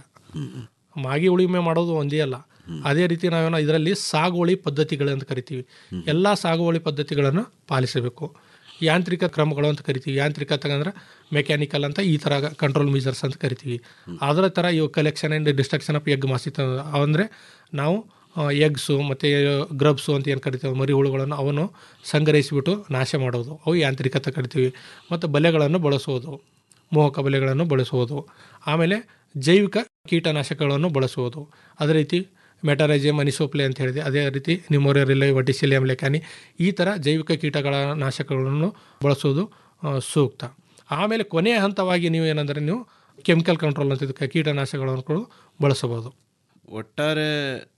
ಮಾಗಿ ಉಳಿಮೆ ಮಾಡೋದು ಒಂದೇ ಅಲ್ಲ ಅದೇ ರೀತಿ ನಾವೇನೋ ಇದರಲ್ಲಿ ಸಾಗುವಳಿ ಪದ್ಧತಿಗಳು ಅಂತ ಕರಿತೀವಿ ಎಲ್ಲ ಸಾಗುವಳಿ ಪದ್ಧತಿಗಳನ್ನು ಪಾಲಿಸಬೇಕು ಯಾಂತ್ರಿಕ ಕ್ರಮಗಳು ಅಂತ ಕರಿತೀವಿ ಯಾಂತ್ರಿಕ ತಗಂದ್ರೆ ಮೆಕ್ಯಾನಿಕಲ್ ಅಂತ ಈ ಥರ ಕಂಟ್ರೋಲ್ ಮೆಜರ್ಸ್ ಅಂತ ಕರಿತೀವಿ ಅದರ ಥರ ಇವು collection and destruction of egg mass ಅಂದರೆ ನಾವು ಎಗ್ಸು ಮತ್ತು ಗ್ರಬ್ಸು ಅಂತ ಏನು ಕರಿತೀವಿ ಮರಿ ಹುಳುಗಳನ್ನು ಅವನ್ನು ಸಂಗ್ರಹಿಸಿಬಿಟ್ಟು ನಾಶ ಮಾಡೋದು ಅವು ಯಾಂತ್ರಿಕತೆ ಕರಿತೀವಿ ಮತ್ತು ಬಲೆಗಳನ್ನು ಬಳಸುವುದು ಮೋಹಕ ಬಲೆಗಳನ್ನು ಬಳಸುವುದು ಆಮೇಲೆ ಜೈವಿಕ ಕೀಟನಾಶಕಗಳನ್ನು ಬಳಸುವುದು ಅದೇ ರೀತಿ ಮೆಟರೈಜಿಯಮ್ ಅನಿಸೋಪ್ಲೆ ಅಂತ ಹೇಳಿದೆ ಅದೇ ರೀತಿ ನಿಮೋರಿಯಾ ರಿಲೈ ವಟಿಸಿಲಿಯಂ ಲೆಕಾನಿ ಈ ಥರ ಜೈವಿಕ ಕೀಟಗಳ ನಾಶಕಗಳನ್ನು ಬಳಸುವುದು ಆ, ಸೂಕ್ತ ಆಮೇಲೆ ಕೊನೆಯ ಹಂತವಾಗಿ ನೀವು ಏನಂದರೆ ನೀವು ಕೆಮಿಕಲ್ ಕಂಟ್ರೋಲ್ ಅಂತ ಇದಕ್ಕೆ ಕೀಟನಾಶಕಗಳನ್ನು ಕೂಡ ಬಳಸಬಹುದು ಒಟ್ಟಾರೆ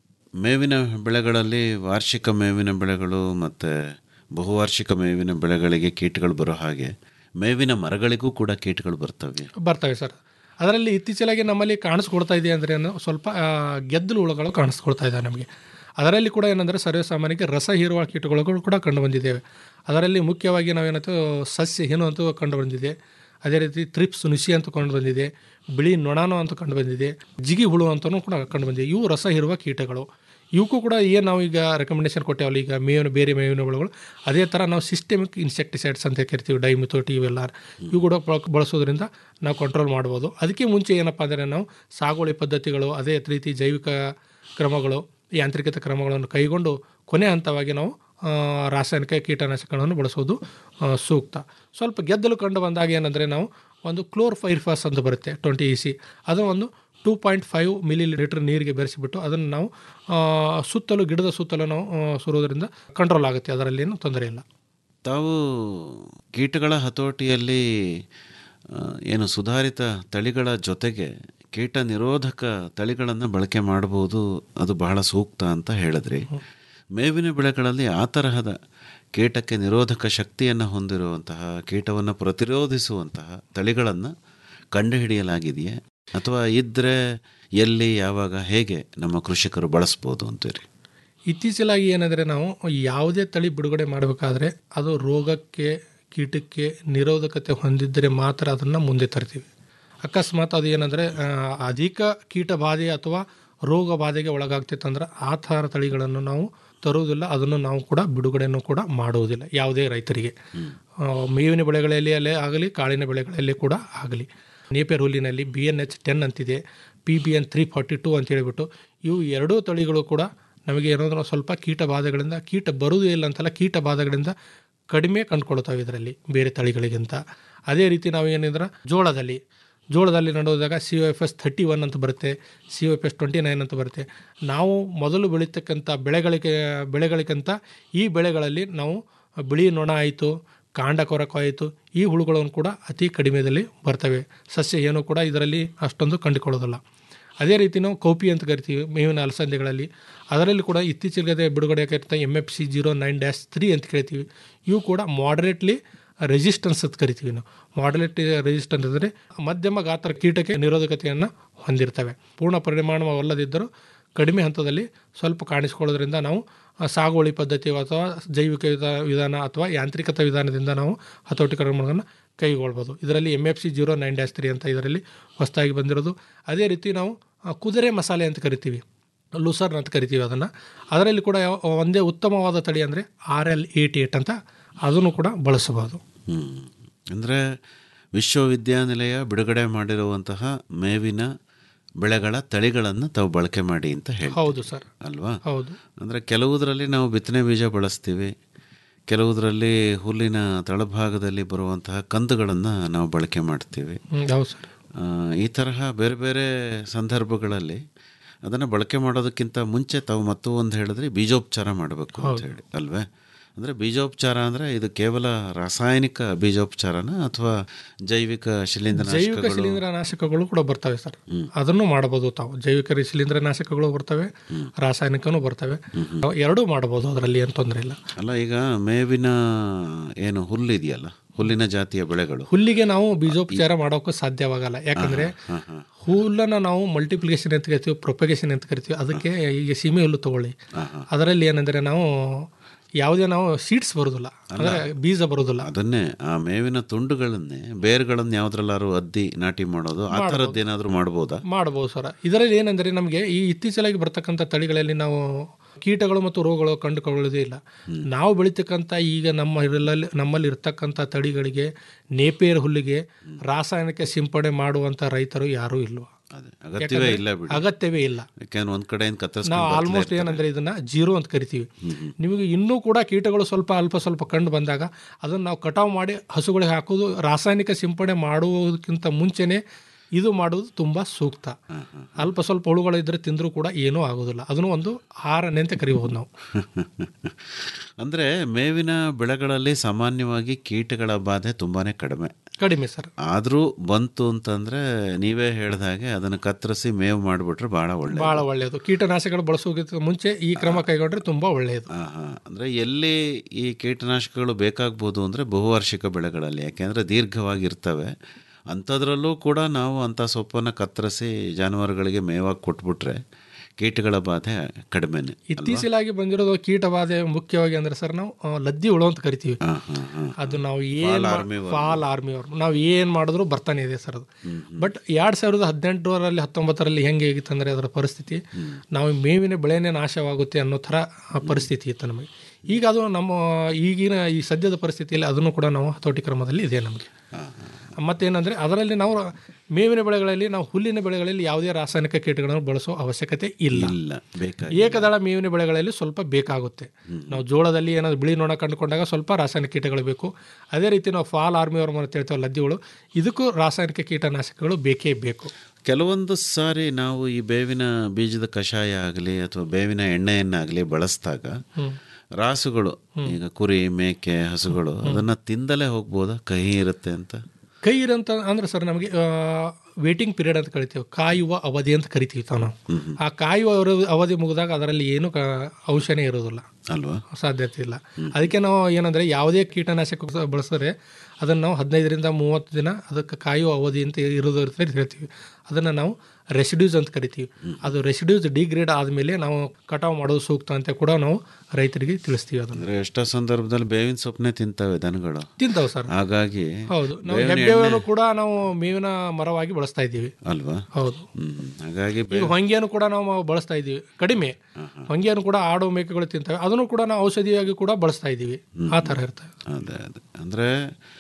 ಮೇವಿನ ಬೆಳೆಗಳಲ್ಲಿ ವಾರ್ಷಿಕ ಮೇವಿನ ಬೆಳೆಗಳು ಮತ್ತು ಬಹುವಾರ್ಷಿಕ ಮೇವಿನ ಬೆಳೆಗಳಿಗೆ ಕೀಟಗಳು ಬರೋ ಹಾಗೆ ಮೇವಿನ ಮರಗಳಿಗೂ ಕೂಡ ಕೀಟಗಳು ಬರ್ತವೆ ಬರ್ತವೆ ಸರ್ ಅದರಲ್ಲಿ ಇತ್ತೀಚೆಗೆ ನಮ್ಮಲ್ಲಿ ಕಾಣಿಸ್ಕೊಳ್ತಾ ಇದೆ ಅಂದರೆ ಏನು ಸ್ವಲ್ಪ ಆ, ಗೆದ್ದಲು ಹುಳುಗಳು ಕಾಣಿಸ್ಕೊಳ್ತಾ ಇದ್ದಾವೆ ನಮಗೆ ಅದರಲ್ಲಿ ಕೂಡ ಏನಂದರೆ ಸರ್ವೇ ಸಾಮಾನ್ಯಕ್ಕೆ ರಸ ಹೀರುವ ಕೀಟಗಳು ಕೂಡ ಕಂಡು ಬಂದಿದ್ದೇವೆ ಅದರಲ್ಲಿ ಮುಖ್ಯವಾಗಿ ನಾವೇನಂತ ಸಸ್ಯ ಹೇನು ಅಂತ ಕಂಡು ಬಂದಿದೆ ಅದೇ ರೀತಿ ತ್ರಿಪ್ಸ್ ನುಸಿ ಅಂತ ಕಂಡು ಬಂದಿದೆ ಬಿಳಿ ನೊಣಾನು ಅಂತ ಕಂಡು ಬಂದಿದೆ ಜಿಗಿ ಹುಳು ಅಂತಲೂ ಕೂಡ ಕಂಡು ಬಂದಿದೆ ಇವು ರಸ ಹೀರುವ ಕೀಟಗಳು ಇವಕ್ಕೂ ಕೂಡ ಏನು ನಾವು ಈಗ ರೆಕಮೆಂಡೇಶನ್ ಕೊಟ್ಟೇವಲ್ಲ ಈಗ ಮೇವಿನ ಬೇರೆ ಮೇವಿನ ಬೆಳೆಗಳು ಅದೇ ಥರ ನಾವು ಸಿಸ್ಟಮಿಕ್ ಇನ್ಸೆಕ್ಟಿಸೈಡ್ಸ್ ಅಂತ ಕರಿತೀವಿ ಡೈಮಿಥೋಟಿ ಇವೆಲ್ಲ ಇವು ಕೂಡ ಬಳಕ್- ಬಳಸೋದ್ರಿಂದ ನಾವು ಕಂಟ್ರೋಲ್ ಮಾಡ್ಬೋದು ಅದಕ್ಕೆ ಮುಂಚೆ ಏನಪ್ಪ ಅಂದರೆ ನಾವು ಸಾಗುವಳಿ ಪದ್ಧತಿಗಳು ಅದೇ ರೀತಿ ಜೈವಿಕ ಕ್ರಮಗಳು ಯಾಂತ್ರಿಕತೆ ಕ್ರಮಗಳನ್ನು ಕೈಗೊಂಡು ಕೊನೆ ಹಂತವಾಗಿ ನಾವು ಆ, ರಾಸಾಯನಿಕ ಕೀಟನಾಶಕಗಳನ್ನು ಬಳಸೋದು ಆ, ಸೂಕ್ತ ಸ್ವಲ್ಪ ಗೆದ್ದಲು ಕಂಡು ಬಂದಾಗ ಏನಂದರೆ ನಾವು ಒಂದು ಕ್ಲೋರ್ ಫೈರ್ಫಾಸ್ ಅಂತ ಬರುತ್ತೆ ಟ್ವೆಂಟಿ ಇ ಸಿ ಅದನ್ನು ಒಂದು two point five millilitre ನೀರಿಗೆ ಬೆರೆಸಿಬಿಟ್ಟು ಅದನ್ನು ನಾವು ಆ, ಸುತ್ತಲೂ ಗಿಡದ ಸುತ್ತಲೂ ನಾವು ಆ, ಸುರುವುದರಿಂದ ಕಂಟ್ರೋಲ್ ಆಗುತ್ತೆ ಅದರಲ್ಲಿ ಏನು ತೊಂದರೆ ಇಲ್ಲ ತಾವು ಕೀಟಗಳ ಹತೋಟಿಯಲ್ಲಿ ಆ, ಏನು ಸುಧಾರಿತ ತಳಿಗಳ ಜೊತೆಗೆ ಕೀಟ ನಿರೋಧಕ ತಳಿಗಳನ್ನು ಬಳಕೆ ಮಾಡಬಹುದು ಅದು ಬಹಳ ಸೂಕ್ತ ಅಂತ ಹೇಳಿದ್ರಿ ಮೇವಿನ ಬೆಳೆಗಳಲ್ಲಿ ಆ ತರಹದ ಕೀಟಕ್ಕೆ ನಿರೋಧಕ ಶಕ್ತಿಯನ್ನು ಹೊಂದಿರುವಂತಹ ಕೀಟವನ್ನು ಪ್ರತಿರೋಧಿಸುವಂತಹ ತಳಿಗಳನ್ನು ಕಂಡುಹಿಡಿಯಲಾಗಿದೆಯೇ ಅಥವಾ ಇದ್ದರೆ ಎಲ್ಲಿ ಯಾವಾಗ ಹೇಗೆ ನಮ್ಮ ಕೃಷಿಕರು ಬಳಸ್ಬೋದು ಅಂತೀರಿ ಇತ್ತೀಚಲಾಗಿ ಏನಂದರೆ ನಾವು ಯಾವುದೇ ತಳಿ ಬಿಡುಗಡೆ ಮಾಡಬೇಕಾದ್ರೆ ಅದು ರೋಗಕ್ಕೆ ಕೀಟಕ್ಕೆ ನಿರೋಧಕತೆ ಹೊಂದಿದ್ದರೆ ಮಾತ್ರ ಅದನ್ನು ಮುಂದೆ ತರ್ತೀವಿ ಅಕಸ್ಮಾತ್ ಅದು ಏನಂದರೆ ಅಧಿಕ ಕೀಟ ಬಾಧೆ ಅಥವಾ ರೋಗ ಬಾಧೆಗೆ ಒಳಗಾಗ್ತಿತ್ತಂದ್ರೆ ಆ ಥರ ತಳಿಗಳನ್ನು ನಾವು ತರುವುದಿಲ್ಲ ಅದನ್ನು ನಾವು ಕೂಡ ಬಿಡುಗಡೆಯನ್ನು ಕೂಡ ಮಾಡುವುದಿಲ್ಲ ಯಾವುದೇ ರೈತರಿಗೆ ಆ, ಮೇವಿನ ಬೆಳೆಗಳಲ್ಲಿ ಅಲ್ಲೇ ಆಗಲಿ ಕಾಳಿನ ಬೆಳೆಗಳಲ್ಲಿ ಕೂಡ ಆಗಲಿ ನೇಪಿಯರ್ ಹುಲ್ಲಿನಲ್ಲಿ ಬಿ ಎನ್ ಎಚ್ ಟೆನ್ ಅಂತಿದೆ P B N three forty two ಅಂತ ಹೇಳಿಬಿಟ್ಟು ಇವು ಎರಡೂ ತಳಿಗಳು ಕೂಡ ನಮಗೆ ಏನಾದರೂ ಸ್ವಲ್ಪ ಕೀಟ ಬಾಧೆಗಳಿಂದ ಕೀಟ ಬರುವುದೇ ಇಲ್ಲ ಅಂತಲ್ಲ ಕೀಟ ಬಾಧೆಗಳಿಂದ ಕಡಿಮೆ ಕಂಡುಕೊಳ್ತಾವೆ ಇದರಲ್ಲಿ ಬೇರೆ ತಳಿಗಳಿಗಿಂತ ಅದೇ ರೀತಿ ನಾವು ಏನಿದ್ರೆ ಜೋಳದಲ್ಲಿ ಜೋಳದಲ್ಲಿ ನಡುವುದಾಗ C O F S thirty one ಅಂತ ಬರುತ್ತೆ C O F S twenty nine ಅಂತ ಬರುತ್ತೆ ನಾವು ಮೊದಲು ಬೆಳೀತಕ್ಕಂಥ ಬೆಳೆಗಳಿಗೆ ಬೆಳೆಗಳಿಗಿಂತ ಈ ಬೆಳೆಗಳಲ್ಲಿ ನಾವು ಬಿಳಿ ನೊಣ ಆಯಿತು ಕಾಂಡ ಕೊರಕ ಆಯಿತು ಈ ಹುಳುಗಳನ್ನು ಕೂಡ ಅತಿ ಕಡಿಮೆದಲ್ಲಿ ಬರ್ತವೆ ಸಸ್ಯ ಏನೂ ಕೂಡ ಇದರಲ್ಲಿ ಅಷ್ಟೊಂದು ಕಂಡುಕೊಳ್ಳೋದಿಲ್ಲ ಅದೇ ರೀತಿ ನಾವು ಕೌಪಿ ಅಂತ ಕರಿತೀವಿ ಮೇವಿನ ಅಲಸಂದೆಗಳಲ್ಲಿ ಅದರಲ್ಲಿ ಕೂಡ ಇತ್ತೀಚೆಗೆ ಬಿಡುಗಡೆ ಆಗಿರ್ತ M F C zero nine dash three ಅಂತ ಕೇಳ್ತೀವಿ ಇವು ಕೂಡ ಮಾಡ್ರೇಟ್ಲಿ ರೆಸಿಸ್ಟೆನ್ಸ್ ಅಂತ ಕರಿತೀವಿ ನಾವು ಮಾಡ್ರೇಟ್ ರೆಸಿಸ್ಟೆನ್ಸ್ ಅಂದರೆ ಮಧ್ಯಮ ಗಾತ್ರ ಕೀಟಕ್ಕೆ ನಿರೋಧಕತೆಯನ್ನು ಹೊಂದಿರ್ತವೆ ಪೂರ್ಣ ಪರಿಮಾಣವಲ್ಲದಿದ್ದರೂ ಕಡಿಮೆ ಹಂತದಲ್ಲಿ ಸ್ವಲ್ಪ ಕಾಣಿಸ್ಕೊಳ್ಳೋದ್ರಿಂದ ನಾವು ಆ, ಸಾಗುವಳಿ ಪದ್ಧತಿ ಅಥವಾ ಜೈವಿಕ ವಿಧ ವಿಧಾನ ಅಥವಾ ಯಾಂತ್ರಿಕತ ವಿಧಾನದಿಂದ ನಾವು ಹತೋಟಿ ಕ್ರಮಗಳನ್ನು ಕೈಗೊಳ್ಬೋದು ಇದರಲ್ಲಿ M F C zero nine dash three ಅಂತ ಇದರಲ್ಲಿ ಹೊಸದಾಗಿ ಬಂದಿರೋದು ಅದೇ ರೀತಿ ನಾವು ಆ, ಕುದುರೆ ಮಸಾಲೆ ಅಂತ ಕರಿತೀವಿ ಲೂಸರ್ನ್ ಅಂತ ಕರಿತೀವಿ ಅದನ್ನು ಅದರಲ್ಲಿ ಕೂಡ ಯಾವ- ಒಂದೇ ಉತ್ತಮವಾದ ತಳಿ ಅಂದರೆ ಆರ್ ಎಲ್ ಏಯ್ಟಿ ಏಟ್ ಅಂತ ಅದನ್ನು ಕೂಡ ಬಳಸಬಹುದು ಅಂದರೆ ವಿಶ್ವವಿದ್ಯಾನಿಲಯ ಬಿಡುಗಡೆ ಮಾಡಿರುವಂತಹ ಮೇವಿನ ಬೆಳೆಗಳ ತಳಿಗಳನ್ನು ತಾವು ಬಳಕೆ ಮಾಡಿ ಅಂತ ಹೇಳಿ ಹೌದು ಸರ್ ಅಲ್ವಾ ಹೌದು ಅಂದರೆ ಕೆಲವುದರಲ್ಲಿ ನಾವು ಬಿತ್ತನೆ ಬೀಜ ಬಳಸ್ತೀವಿ ಕೆಲವುದರಲ್ಲಿ ಹುಲ್ಲಿನ ತಳಭಾಗದಲ್ಲಿ ಬರುವಂತಹ ಕಂದುಗಳನ್ನು ನಾವು ಬಳಕೆ ಮಾಡ್ತೀವಿ ಹ್ಮ್, ಹೌದು ಸರ್ ಆ, ಈ ತರಹ ಬೇರೆ ಬೇರೆ ಸಂದರ್ಭಗಳಲ್ಲಿ ಅದನ್ನು ಬಳಕೆ ಮಾಡೋದಕ್ಕಿಂತ ಮುಂಚೆ ತಾವು ಮತ್ತೂ ಒಂದು ಹೇಳಿದ್ರೆ ಬೀಜೋಪಚಾರ ಮಾಡಬೇಕು ಅಂತ ಹೇಳಿ ಅಲ್ವೇ ಅಂದರೆ ಬೀಜೋಪಚಾರ ಅಂದರೆ ಇದು ಕೇವಲ ರಾಸಾಯನಿಕ ಬೀಜೋಪಚಾರನ ಅಥವಾ ಜೈವಿಕ ಜೈವಿಕ ಶಿಲೀಂಧ್ರನಾಶಕಗಳು ಶಿಲೀಂಧ್ರನಾಶಕಗಳು ಕೂಡ ಬರ್ತವೆ ಸರ್ ಅದನ್ನು ಮಾಡಬಹುದು ತಾವು ಜೈವಿಕ ಶಿಲೀಂಧ್ರನಾಶಕಗಳು ಬರ್ತವೆ ರಾಸಾಯನಿಕನೂ ಬರ್ತವೆ ಎರಡೂ ಮಾಡಬಹುದು ಅದರಲ್ಲಿ ಏನು ತೊಂದರೆ ಇಲ್ಲ ಅಲ್ಲ ಈಗ ಮೇವಿನ ಏನು ಹುಲ್ಲು ಇದೆಯಲ್ಲ ಹುಲ್ಲಿನ ಜಾತಿಯ ಬೆಳೆಗಳು ಹುಲ್ಲಿಗೆ ನಾವು ಬೀಜೋಪಚಾರ ಮಾಡೋಕ್ಕೂ ಸಾಧ್ಯವಾಗಲ್ಲ ಯಾಕಂದ್ರೆ ಹಾಂ ಹಾಂ ಹುಲ್ಲನ್ನು ನಾವು ಮಲ್ಟಿಪ್ಲಿಕೇಶನ್ ಅಂತ ಕರಿತೀವಿ ಪ್ರೊಪಗೇಷನ್ ಅಂತ ಕರಿತೀವಿ ಅದಕ್ಕೆ ಈಗ ಸೀಮೆ ಹುಲ್ಲು ತಗೊಳ್ಳಿ ಅದರಲ್ಲಿ ಏನಂದ್ರೆ ನಾವು ಯಾವುದೇ ನಾವು ಸೀಡ್ಸ್ ಬರೋದಿಲ್ಲ ಅಂದರೆ ಬೀಜ ಬರೋದಿಲ್ಲ ಅದನ್ನೇ ಆ ಮೇವಿನ ತುಂಡುಗಳನ್ನೇ ಬೇರುಗಳನ್ನ ಯಾವ್ದ್ರಲ್ಲಾರು ಅದ್ದಿ ನಾಟಿ ಮಾಡೋದು ಆ ಥರದ್ದು ಏನಾದರೂ ಮಾಡ್ಬೋದಾ ಮಾಡಬಹುದು ಸರ್ ಇದರಲ್ಲಿ ಏನಂದರೆ ನಮಗೆ ಈ ಇತ್ತೀಚಲಾಗಿ ಬರ್ತಕ್ಕಂಥ ತಳಿಗಳಲ್ಲಿ ನಾವು ಕೀಟಗಳು ಮತ್ತು ರೋಗಗಳು ಕಂಡುಕೊಳ್ಳೋದೇ ಇಲ್ಲ ನಾವು ಬೆಳೀತಕ್ಕಂಥ ಈಗ ನಮ್ಮ ಇರಲಲ್ಲಿ ನಮ್ಮಲ್ಲಿ ಇರ್ತಕ್ಕಂಥ ತಳಿಗಳಿಗೆ ನೇಪೇರ್ ಹುಲ್ಲಿಗೆ ರಾಸಾಯನಿಕ ಸಿಂಪಡಣೆ ಮಾಡುವಂಥ ರೈತರು ಯಾರೂ ಇಲ್ವಾ ಅಗತ್ಯವೇ ಯಾಕಂದ್ರೆ ಇಲ್ಲ ಬಿಡಿ ಅಗತ್ಯವೇ ಇಲ್ಲ ಯಾಕಂದ್ರೆ ಒಂದ್ ಕಡೆಯಿಂದ ನಾವು ಕತ್ತರಿಸ್ಕೊಂಡು ಆಲ್ಮೋಸ್ಟ್ ಏನಂದ್ರೆ ಇದನ್ನ ಜೀರೋ ಅಂತ ಕರಿತೀವಿ ನಿಮಗೆ ಇನ್ನೂ ಕೂಡ ಕೀಟಗಳು ಸ್ವಲ್ಪ ಅಲ್ಪ ಸ್ವಲ್ಪ ಕಂಡು ಬಂದಾಗ ಅದನ್ನು ನಾವು ಕಟಾವು ಮಾಡಿ ಹಸುಗಳಿಗೆ ಹಾಕೋದು ರಾಸಾಯನಿಕ ಸಿಂಪಡಣೆ ಮಾಡುವುದಕ್ಕಿಂತ ಮುಂಚೆನೆ ಇದು ಮಾಡುವುದು ತುಂಬ ಸೂಕ್ತ ಅಲ್ಪ ಸ್ವಲ್ಪ ಹುಳುಗಳು ಇದ್ರೆ ತಿಂದರೂ ಕೂಡ ಏನೂ ಆಗೋದಿಲ್ಲ ಅದನ್ನು ಒಂದು ಆಹಾರನೆ ಅಂತ ಕರಿಬಹುದು ನಾವು ಅಂದ್ರೆ ಮೇವಿನ ಬೆಳೆಗಳಲ್ಲಿ ಸಾಮಾನ್ಯವಾಗಿ ಕೀಟಗಳ ಬಾಧೆ ತುಂಬಾನೇ ಕಡಿಮೆ ಕಡಿಮೆ ಸರ್ ಆದ್ರೂ ಬಂತು ಅಂತಂದ್ರೆ ನೀವೇ ಹೇಳ್ದ ಹಾಗೆ ಅದನ್ನು ಕತ್ತರಿಸಿ ಮೇವು ಮಾಡಿಬಿಟ್ರೆ ಬಹಳ ಒಳ್ಳೆ ಬಹಳ ಒಳ್ಳೆಯದು ಕೀಟನಾಶಕಗಳು ಬಳಸೋದಕ್ಕಿಂತ ಮುಂಚೆ ಈ ಕ್ರಮ ಕೈಗೊಂಡ್ರೆ ತುಂಬಾ ಒಳ್ಳೆಯದು ಅಂದ್ರೆ ಎಲ್ಲಿ ಈ ಕೀಟನಾಶಕಗಳು ಬೇಕಾಗ್ಬೋದು ಅಂದ್ರೆ ಬಹುವಾರ್ಷಿಕ ಬೆಳೆಗಳಲ್ಲಿ ಯಾಕೆಂದ್ರೆ ದೀರ್ಘವಾಗಿರ್ತವೆ ಅಂಥದ್ರಲ್ಲೂ ಕೂಡ ನಾವು ಅಂಥ ಸೊಪ್ಪನ್ನು ಕತ್ತರಿಸಿ ಜಾನುವಾರುಗಳಿಗೆ ಮೇವಾಗಿ ಕೊಟ್ಬಿಟ್ರೆ ಕೀಟಗಳ ಬಾಧೆ ಕಡಿಮೆನೆ ಇತ್ತೀಚಲಾಗಿ ಬಂದಿರೋದು ಕೀಟ ಬಾಧೆ ಮುಖ್ಯವಾಗಿ ಅಂದ್ರೆ ಸರ್ ನಾವು ಆ, ಲದ್ದಿ ಹುಳು ಅಂತ ಕರಿತೀವಿ ಅದು ನಾವು ಏನ್ Fall army worm. Fall army ಅವ್ರು ನಾವು ಏನ್ ಮಾಡಿದ್ರು ಬರ್ತಾನೆ ಇದೆ ಸರ್ ಅದು ಬಟ್ ಎರಡ್ ಸಾವಿರದ ಹದಿನೆಂಟರಲ್ಲಿ ಹತ್ತೊಂಬತ್ತರಲ್ಲಿ ಹೆಂಗೆ ಆಗಿತ್ತಂದ್ರೆ ಅದರ ಪರಿಸ್ಥಿತಿ ನಾವು ಮೇವಿನ ಬೆಳೆನೇ ನಾಶವಾಗುತ್ತೆ ಅನ್ನೋ ಥರ ಆ ಪರಿಸ್ಥಿತಿ ಇತ್ತು ನಮಗೆ ಈಗ ಅದು ನಮ್ಮ ಈಗಿನ ಈ ಸದ್ಯದ ಪರಿಸ್ಥಿತಿಯಲ್ಲಿ ಅದನ್ನು ಕೂಡ ನಾವು ಹತೋಟಿ ಕ್ರಮದಲ್ಲಿ ಇದೆ ನಮಗೆ ಮತ್ತೇನಂದರೆ ಅದರಲ್ಲಿ ನಾವು ಮೇವಿನ ಬೆಳೆಗಳಲ್ಲಿ ನಾವು ಹುಲ್ಲಿನ ಬೆಳೆಗಳಲ್ಲಿ ಯಾವುದೇ ರಾಸಾಯನಿಕ ಕೀಟಗಳನ್ನು ಬಳಸೋ ಅವಶ್ಯಕತೆ ಇಲ್ಲ ಇಲ್ಲ ಬೇಕಾಗಿ ಏಕದಳ ಮೇವಿನ ಬೆಳೆಗಳಲ್ಲಿ ಸ್ವಲ್ಪ ಬೇಕಾಗುತ್ತೆ ನಾವು ಜೋಳದಲ್ಲಿ ಏನಾದ್ರು ಬಿಳಿ ನೊಣ ಕಂಡುಕೊಂಡಾಗ ಸ್ವಲ್ಪ ರಾಸಾಯನಿಕ ಕೀಟಗಳು ಬೇಕು ಅದೇ ರೀತಿ ನಾವು ಫಾಲ್ ಆರ್ಮಿ ಅವ್ರ ಅಂತ ಹೇಳ್ತೇವೆ ಲದ್ದಿಗಳು ಇದಕ್ಕೂ ರಾಸಾಯನಿಕ ಕೀಟನಾಶಕಗಳು ಬೇಕೇ ಬೇಕು ಕೆಲವೊಂದು ಸಾರಿ ನಾವು ಈ ಬೇವಿನ ಬೀಜದ ಕಷಾಯ ಆಗಲಿ ಅಥವಾ ಬೇವಿನ ಎಣ್ಣೆಯನ್ನಾಗಲಿ ಬಳಸಿದಾಗ ಹ್ಮ್. ರಾಸುಗಳು ಈಗ ಕುರಿ ಮೇಕೆ ಹಸುಗಳು ಅದನ್ನ ತಿಂದಲೇ ಹೋಗ್ಬೋದಾ ಕಹಿ ಇರುತ್ತೆ ಅಂತ ಕೈ ಇರಂತ ಅಂದ್ರೆ ಸರ್ ನಮಗೆ ವೇಟಿಂಗ್ ಪೀರಿಯಡ್ ಅಂತ ಕರಿತೀವಿ ಕಾಯುವ ಅವಧಿ ಅಂತ ಕರಿತೀವಿ ತಾವು ನಾವು ಆ ಕಾಯುವ ಅವರ- ಅವಧಿ ಮುಗಿದಾಗ ಅದರಲ್ಲಿ ಏನು ಕ ಔಷಧಿ ಇರೋದಿಲ್ಲ ಅಲ್ವಾ ಸಾಧ್ಯತೆ ಇಲ್ಲ ಅದಕ್ಕೆ ನಾವು ಏನಂದರೆ ಯಾವುದೇ ಕೀಟನಾಶಕ ಸ- ಬಳಸಿದ್ರೆ ಅದನ್ನು ನಾವು ಹದಿನೈದರಿಂದ ಮೂವತ್ತು ದಿನ ಅದಕ್ಕೆ ಕಾಯುವ ಅವಧಿ ಅಂತ ಇರೋದು ಅಂತ ಹೇಳ್ತೀವಿ ಅದನ್ನು ನಾವು ರೆಸಿಡ್ಯೂಸ್ ಅಂತ ಕರಿತೀವಿ ಅದು ರೆಸಿಡ್ಯೂಸ್ ಡಿಗ್ರೇಡ್ ಆದಮೇಲೆ ನಾವು ಕಟಾವು ಮಾಡೋದು ಸೂಕ್ತ ಅಂತ ಕೂಡ ನಾವು ರೈತರಿಗೆ ತಿಳಿಸ್ತೀವಿ ಅದನ್ನು ಅಂದ್ರೆ ಎಷ್ಟೋ ಸಂದರ್ಭದಲ್ಲಿ ಬೇವಿನ ಸೊಪ್ಪನ್ನೇ ತಿಂತವೆ ದನಗಳು ತಿಂತಾವೆ ಸರ್ ಹಾಗಾಗಿ ಹೌದು ನಾವು ಬೇವಿನ ಹೆಬ್ಬೇವನ್ನು ಎಣ್ಣೆ ಕೂಡ ನಾವು ಮೇವಿನ ಮರವಾಗಿ ಬಳಸ್ತಾ ಇದ್ದೀವಿ ಅಲ್ವಾ ಹೌದು ಹ್ಮ್ ಹಾಗಾಗಿ ಈಗ ಬೇವು ಹೊಂಗೆಯನ್ನು ಕೂಡ ನಾವು ಬಳಸ್ತಾ ಇದ್ದೀವಿ ಕಡಿಮೆ ಹೊಂಗೆಯನ್ನು ಕೂಡ ಆಡು ಮೇಕೆಗಳು ತಿಂತವೆ ಅದನ್ನು ಕೂಡ ನಾವು ಔಷಧಿಯಾಗಿ ಕೂಡ ಬಳಸ್ತಾ ಇದ್ದೀವಿ ಆ ಥರ ಇರ್ತವೆ ಅದೇ ಅದೇ ಅಂದರೆ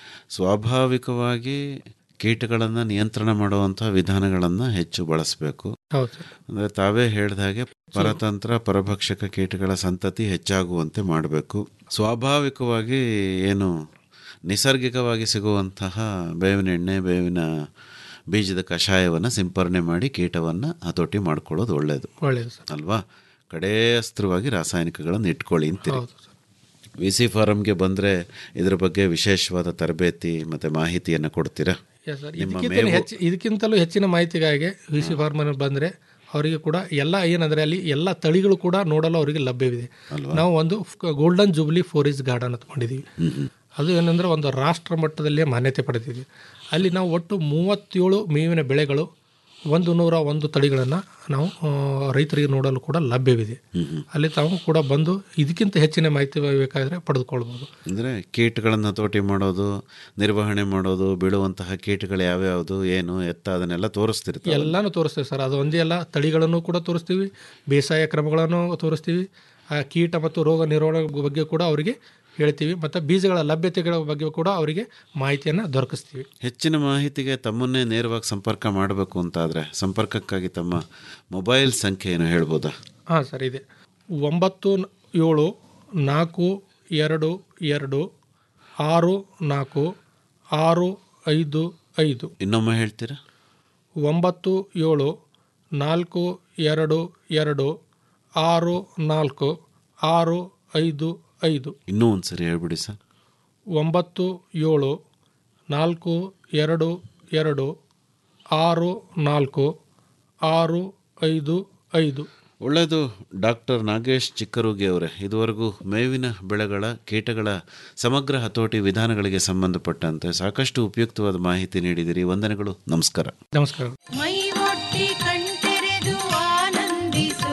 ಸ್ವಾಭಾವಿಕವಾಗಿ ಕೀಟಗಳನ್ನು ನಿಯಂತ್ರಣ ಮಾಡುವಂಥ ವಿಧಾನಗಳನ್ನು ಹೆಚ್ಚು ಬಳಸಬೇಕು ಹೌದು ಸರ್. ಅಂದರೆ ತಾವೇ ಹೇಳಿದ ಹಾಗೆ ಪರತಂತ್ರ ಪರಭಕ್ಷಕ ಕೀಟಗಳ ಸಂತತಿ ಹೆಚ್ಚಾಗುವಂತೆ ಮಾಡಬೇಕು ಸ್ವಾಭಾವಿಕವಾಗಿ ಏನು ನಿಸರ್ಗಿಕವಾಗಿ ಸಿಗುವಂತಹ ಬೇವಿನ ಎಣ್ಣೆ ಬೇವಿನ ಬೀಜದ ಕಷಾಯವನ್ನು ಸಿಂಪರಣೆ ಮಾಡಿ ಕೀಟವನ್ನು ಹತೋಟಿ ಮಾಡ್ಕೊಳ್ಳೋದು ಒಳ್ಳೆಯದು ಒಳ್ಳೆಯದು ಸರ್ ಅಲ್ವಾ ಕಡೇ ಅಸ್ತ್ರವಾಗಿ ರಾಸಾಯನಿಕಗಳನ್ನು ಇಟ್ಕೊಳ್ಳಿ ಅಂತೀರಿ ಹೌದು ವಿ ಸಿ ಫಾರಮ್ಗೆ ಬಂದರೆ ಇದರ ಬಗ್ಗೆ ವಿಶೇಷವಾದ ತರಬೇತಿ ಮತ್ತು ಮಾಹಿತಿಯನ್ನು ಕೊಡ್ತೀರಾ Yes, sir. ನಿಮ್ಮ ಇದಕ್ಕಿಂತ ಮೇವು ಹೆಚ್ಚು ಇದಕ್ಕಿಂತಲೂ ಹೆಚ್ಚಿನ ಮಾಹಿತಿಗಾಗಿ ವಿ ಸಿ ಫಾರ್ಮರ್ ಬಂದರೆ ಅವರಿಗೆ ಕೂಡ ಎಲ್ಲ ಏನಂದರೆ ಅಲ್ಲಿ ಎಲ್ಲ ತಳಿಗಳು ಕೂಡ ನೋಡಲು ಅವರಿಗೆ ಲಭ್ಯವಿದೆ ನಾವು ಒಂದು ಗೋಲ್ಡನ್ ಜೂಬ್ಲಿ ಫೋರಿಸ್ ಗಾರ್ಡನ್ ಅಂದ್ಕೊಂಡಿದ್ದೀವಿ ಅದು ಏನಂದ್ರೆ ಒಂದು ರಾಷ್ಟ್ರ ಮಟ್ಟದಲ್ಲಿ ಮಾನ್ಯತೆ ಪಡೆದಿದೆ ಅಲ್ಲಿ ನಾವು ಒಟ್ಟು ಮೂವತ್ತೇಳು ಮೇವಿನ ಬೆಳೆಗಳು ಒಂದು ನೂರ ಒಂದು ತಳಿಗಳನ್ನು ನಾವು ಆ, ರೈತರಿಗೆ ನೋಡಲು ಕೂಡ ಲಭ್ಯವಿದೆ ಅಲ್ಲಿ ತಾವು ಕೂಡ ಬಂದು ಇದಕ್ಕಿಂತ ಹೆಚ್ಚಿನ ಮಾಹಿತಿ ಬೇಕಾದರೆ ಪಡೆದುಕೊಳ್ಬೋದು ಅಂದರೆ ಕೀಟಗಳನ್ನು ಹತೋಟಿ ಮಾಡೋದು ನಿರ್ವಹಣೆ ಮಾಡೋದು ಬೀಳುವಂತಹ ಕೀಟಗಳು ಯಾವ್ಯಾವುದು ಏನು ಎತ್ತ ಅದನ್ನೆಲ್ಲ ತೋರಿಸ್ತಿರ್ತಾರೆ ಎಲ್ಲಾನು ತೋರಿಸ್ತೀವಿ ಸರ್ ಅದು ಒಂದೇ ಅಲ್ಲ ತಳಿಗಳನ್ನು ಕೂಡ ತೋರಿಸ್ತೀವಿ ಬೇಸಾಯ ಕ್ರಮಗಳನ್ನು ತೋರಿಸ್ತೀವಿ ಆ ಕೀಟ ಮತ್ತು ರೋಗ ನಿರ್ವಹಣೆ ಬಗ್ಗೆ ಕೂಡ ಅವರಿಗೆ ಹೇಳ್ತೀವಿ ಮತ್ತು ಬೀಜಗಳ ಲಭ್ಯತೆಗಳ ಬಗ್ಗೆ ಕೂಡ ಅವರಿಗೆ ಮಾಹಿತಿಯನ್ನು ದೊರಕಿಸ್ತೀವಿ ಹೆಚ್ಚಿನ ಮಾಹಿತಿಗೆ ತಮ್ಮನ್ನೇ ನೇರವಾಗಿ ಸಂಪರ್ಕ ಮಾಡಬೇಕು ಅಂತಾದರೆ ಸಂಪರ್ಕಕ್ಕಾಗಿ ತಮ್ಮ ಮೊಬೈಲ್ ಸಂಖ್ಯೆ ಏನು ಹೇಳ್ಬೋದಾ ಹಾಂ ಸರ್ ಇದೆ ಒಂಬತ್ತು ನ- ಏಳು ನಾಲ್ಕು ಎರಡು ಎರಡು ಆರು ನಾಲ್ಕು ಆರು ಐದು ಐದು ಇನ್ನೊಮ್ಮೆ ಹೇಳ್ತೀರಾ ಒಂಬತ್ತು ಏಳು ನಾಲ್ಕು ಎರಡು ಎರಡು ಆರು ನಾಲ್ಕು ಆರು ಐದು ಐದು ಇನ್ನೂ ಒಂದು ಸರಿ ಹೇಳ್ಬಿಡಿ ಸರ್ ಒಂಬತ್ತು ಏಳು ನಾಲ್ಕು ಎರಡು ಎರಡು ಆರು ನಾಲ್ಕು ಆರು ಐದು ಐದು ಒಳ್ಳೆಯದು ಡಾಕ್ಟರ್ ನಾಗೇಶ್ ಚಿಕ್ಕರುಗಿ ಅವರೇ ಇದುವರೆಗೂ ಮೇವಿನ ಬೆಳೆಗಳ ಕೀಟಗಳ ಸಮಗ್ರ ಹತೋಟಿ ವಿಧಾನಗಳಿಗೆ ಸಂಬಂಧಪಟ್ಟಂತೆ ಸಾಕಷ್ಟು ಉಪಯುಕ್ತವಾದ ಮಾಹಿತಿ ನೀಡಿದಿರಿ ವಂದನೆಗಳು ನಮಸ್ಕಾರ ನಮಸ್ಕಾರ ಮೈ ಒಟ್ಟಿ ಕಣ್ತೆರೆದು ಆನಂದಿಸು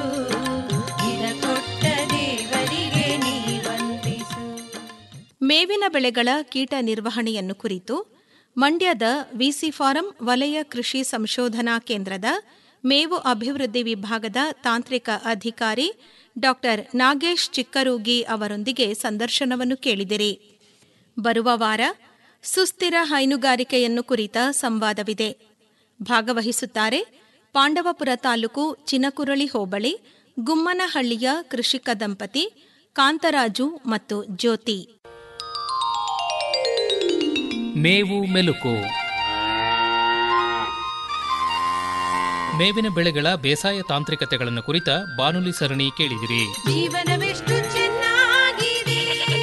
ಇದ ಕೊಟ್ಟ ದೇವರಿಗೆ ನೀ ವಂದಿಸು ಮೇವಿನ ಬೆಳೆಗಳ ಕೀಟ ನಿರ್ವಹಣೆಯನ್ನು ಕುರಿತು ಮಂಡ್ಯದ ವಿಸಿ ಫಾರಂ ವಲಯ ಕೃಷಿ ಸಂಶೋಧನಾ ಕೇಂದ್ರದ ಮೇವು ಅಭಿವೃದ್ಧಿ ವಿಭಾಗದ ತಾಂತ್ರಿಕ ಅಧಿಕಾರಿ ಡಾಕ್ಟರ್ ನಾಗೇಶ್ ಚಿಕ್ಕರೂಗಿ ಅವರೊಂದಿಗೆ ಸಂದರ್ಶನವನ್ನು ಕೇಳಿದಿರಿ ಬರುವ ವಾರ ಸುಸ್ಥಿರ ಹೈನುಗಾರಿಕೆಯನ್ನು ಕುರಿತ ಸಂವಾದವಿದೆ ಭಾಗವಹಿಸುತ್ತಾರೆ ಪಾಂಡವಪುರ ತಾಲೂಕು ಚಿನಕುರಳಿ ಹೋಬಳಿ ಗುಮ್ಮನಹಳ್ಳಿಯ ಕೃಷಿಕ ದಂಪತಿ ಕಾಂತರಾಜು ಮತ್ತು ಜ್ಯೋತಿ ಮೇವು ಮೆಲುಕು ಮೇವಿನ ಬೆಳೆಗಳ ಬೇಸಾಯ ತಾಂತ್ರಿಕತೆಗಳನ್ನು ಕುರಿತ ಬಾನುಲಿ ಸರಣಿ ಕೇಳಿದಿರಿ ಜೀವನವೆಷ್ಟು ಚೆನ್ನಾಗಿದೆ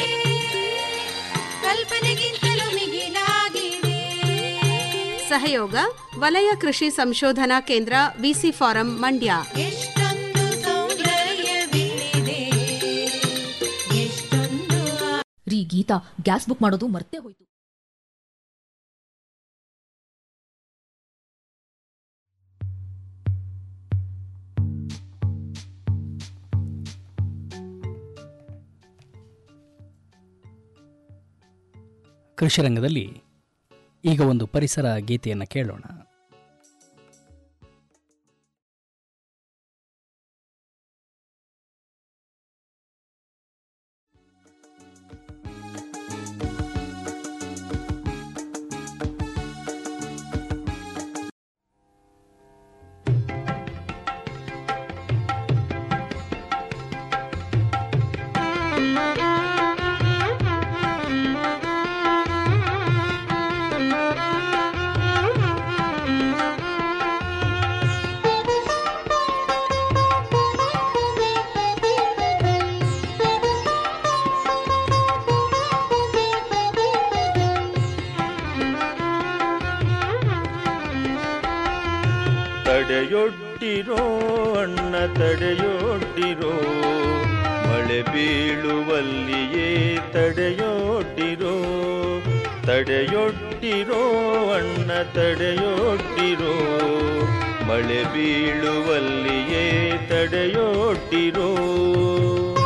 ಕಲ್ಪನೆಗಿಂತಲೂ ಮಿಗಿಲಾಗಿದೆ ಸಹಯೋಗ ವಲಯ ಕೃಷಿ ಸಂಶೋಧನಾ ಕೇಂದ್ರ ವಿಸಿ ಫಾರಂ ಮಂಡ್ಯ ಎಷ್ಟೊಂದು ಸೌಂದರ್ಯವಿದೆ ಎಷ್ಟೊಂದು ರೀ ಗೀತಾ ಗ್ಯಾಸ್ ಬುಕ್ ಮಾಡೋದು ಮರ್ತೇ ಹೋಯ್ತು ಕೃಷಿರಂಗದಲ್ಲಿ ಈಗ ಒಂದು ಪರಿಸರ ಗೀತೆಯನ್ನು ಕೇಳೋಣ ತಡೆಯೊಡ್ಡಿರೋ ಅಣ್ಣ ತಡೆಯೊಡ್ಡಿರೋ ಮಳೆ ಬೀಳುವಲ್ಲಿಯೇ ತಡೆಯೊಡ್ಡಿರೋ ತಡೆಯೊಡ್ಡಿರೋ ಅಣ್ಣ ತಡೆಯೊಡ್ಡಿರೋ ಮಳೆ ಬೀಳುವಲ್ಲಿಯೇ ತಡೆಯೊಡ್ಡಿರೋ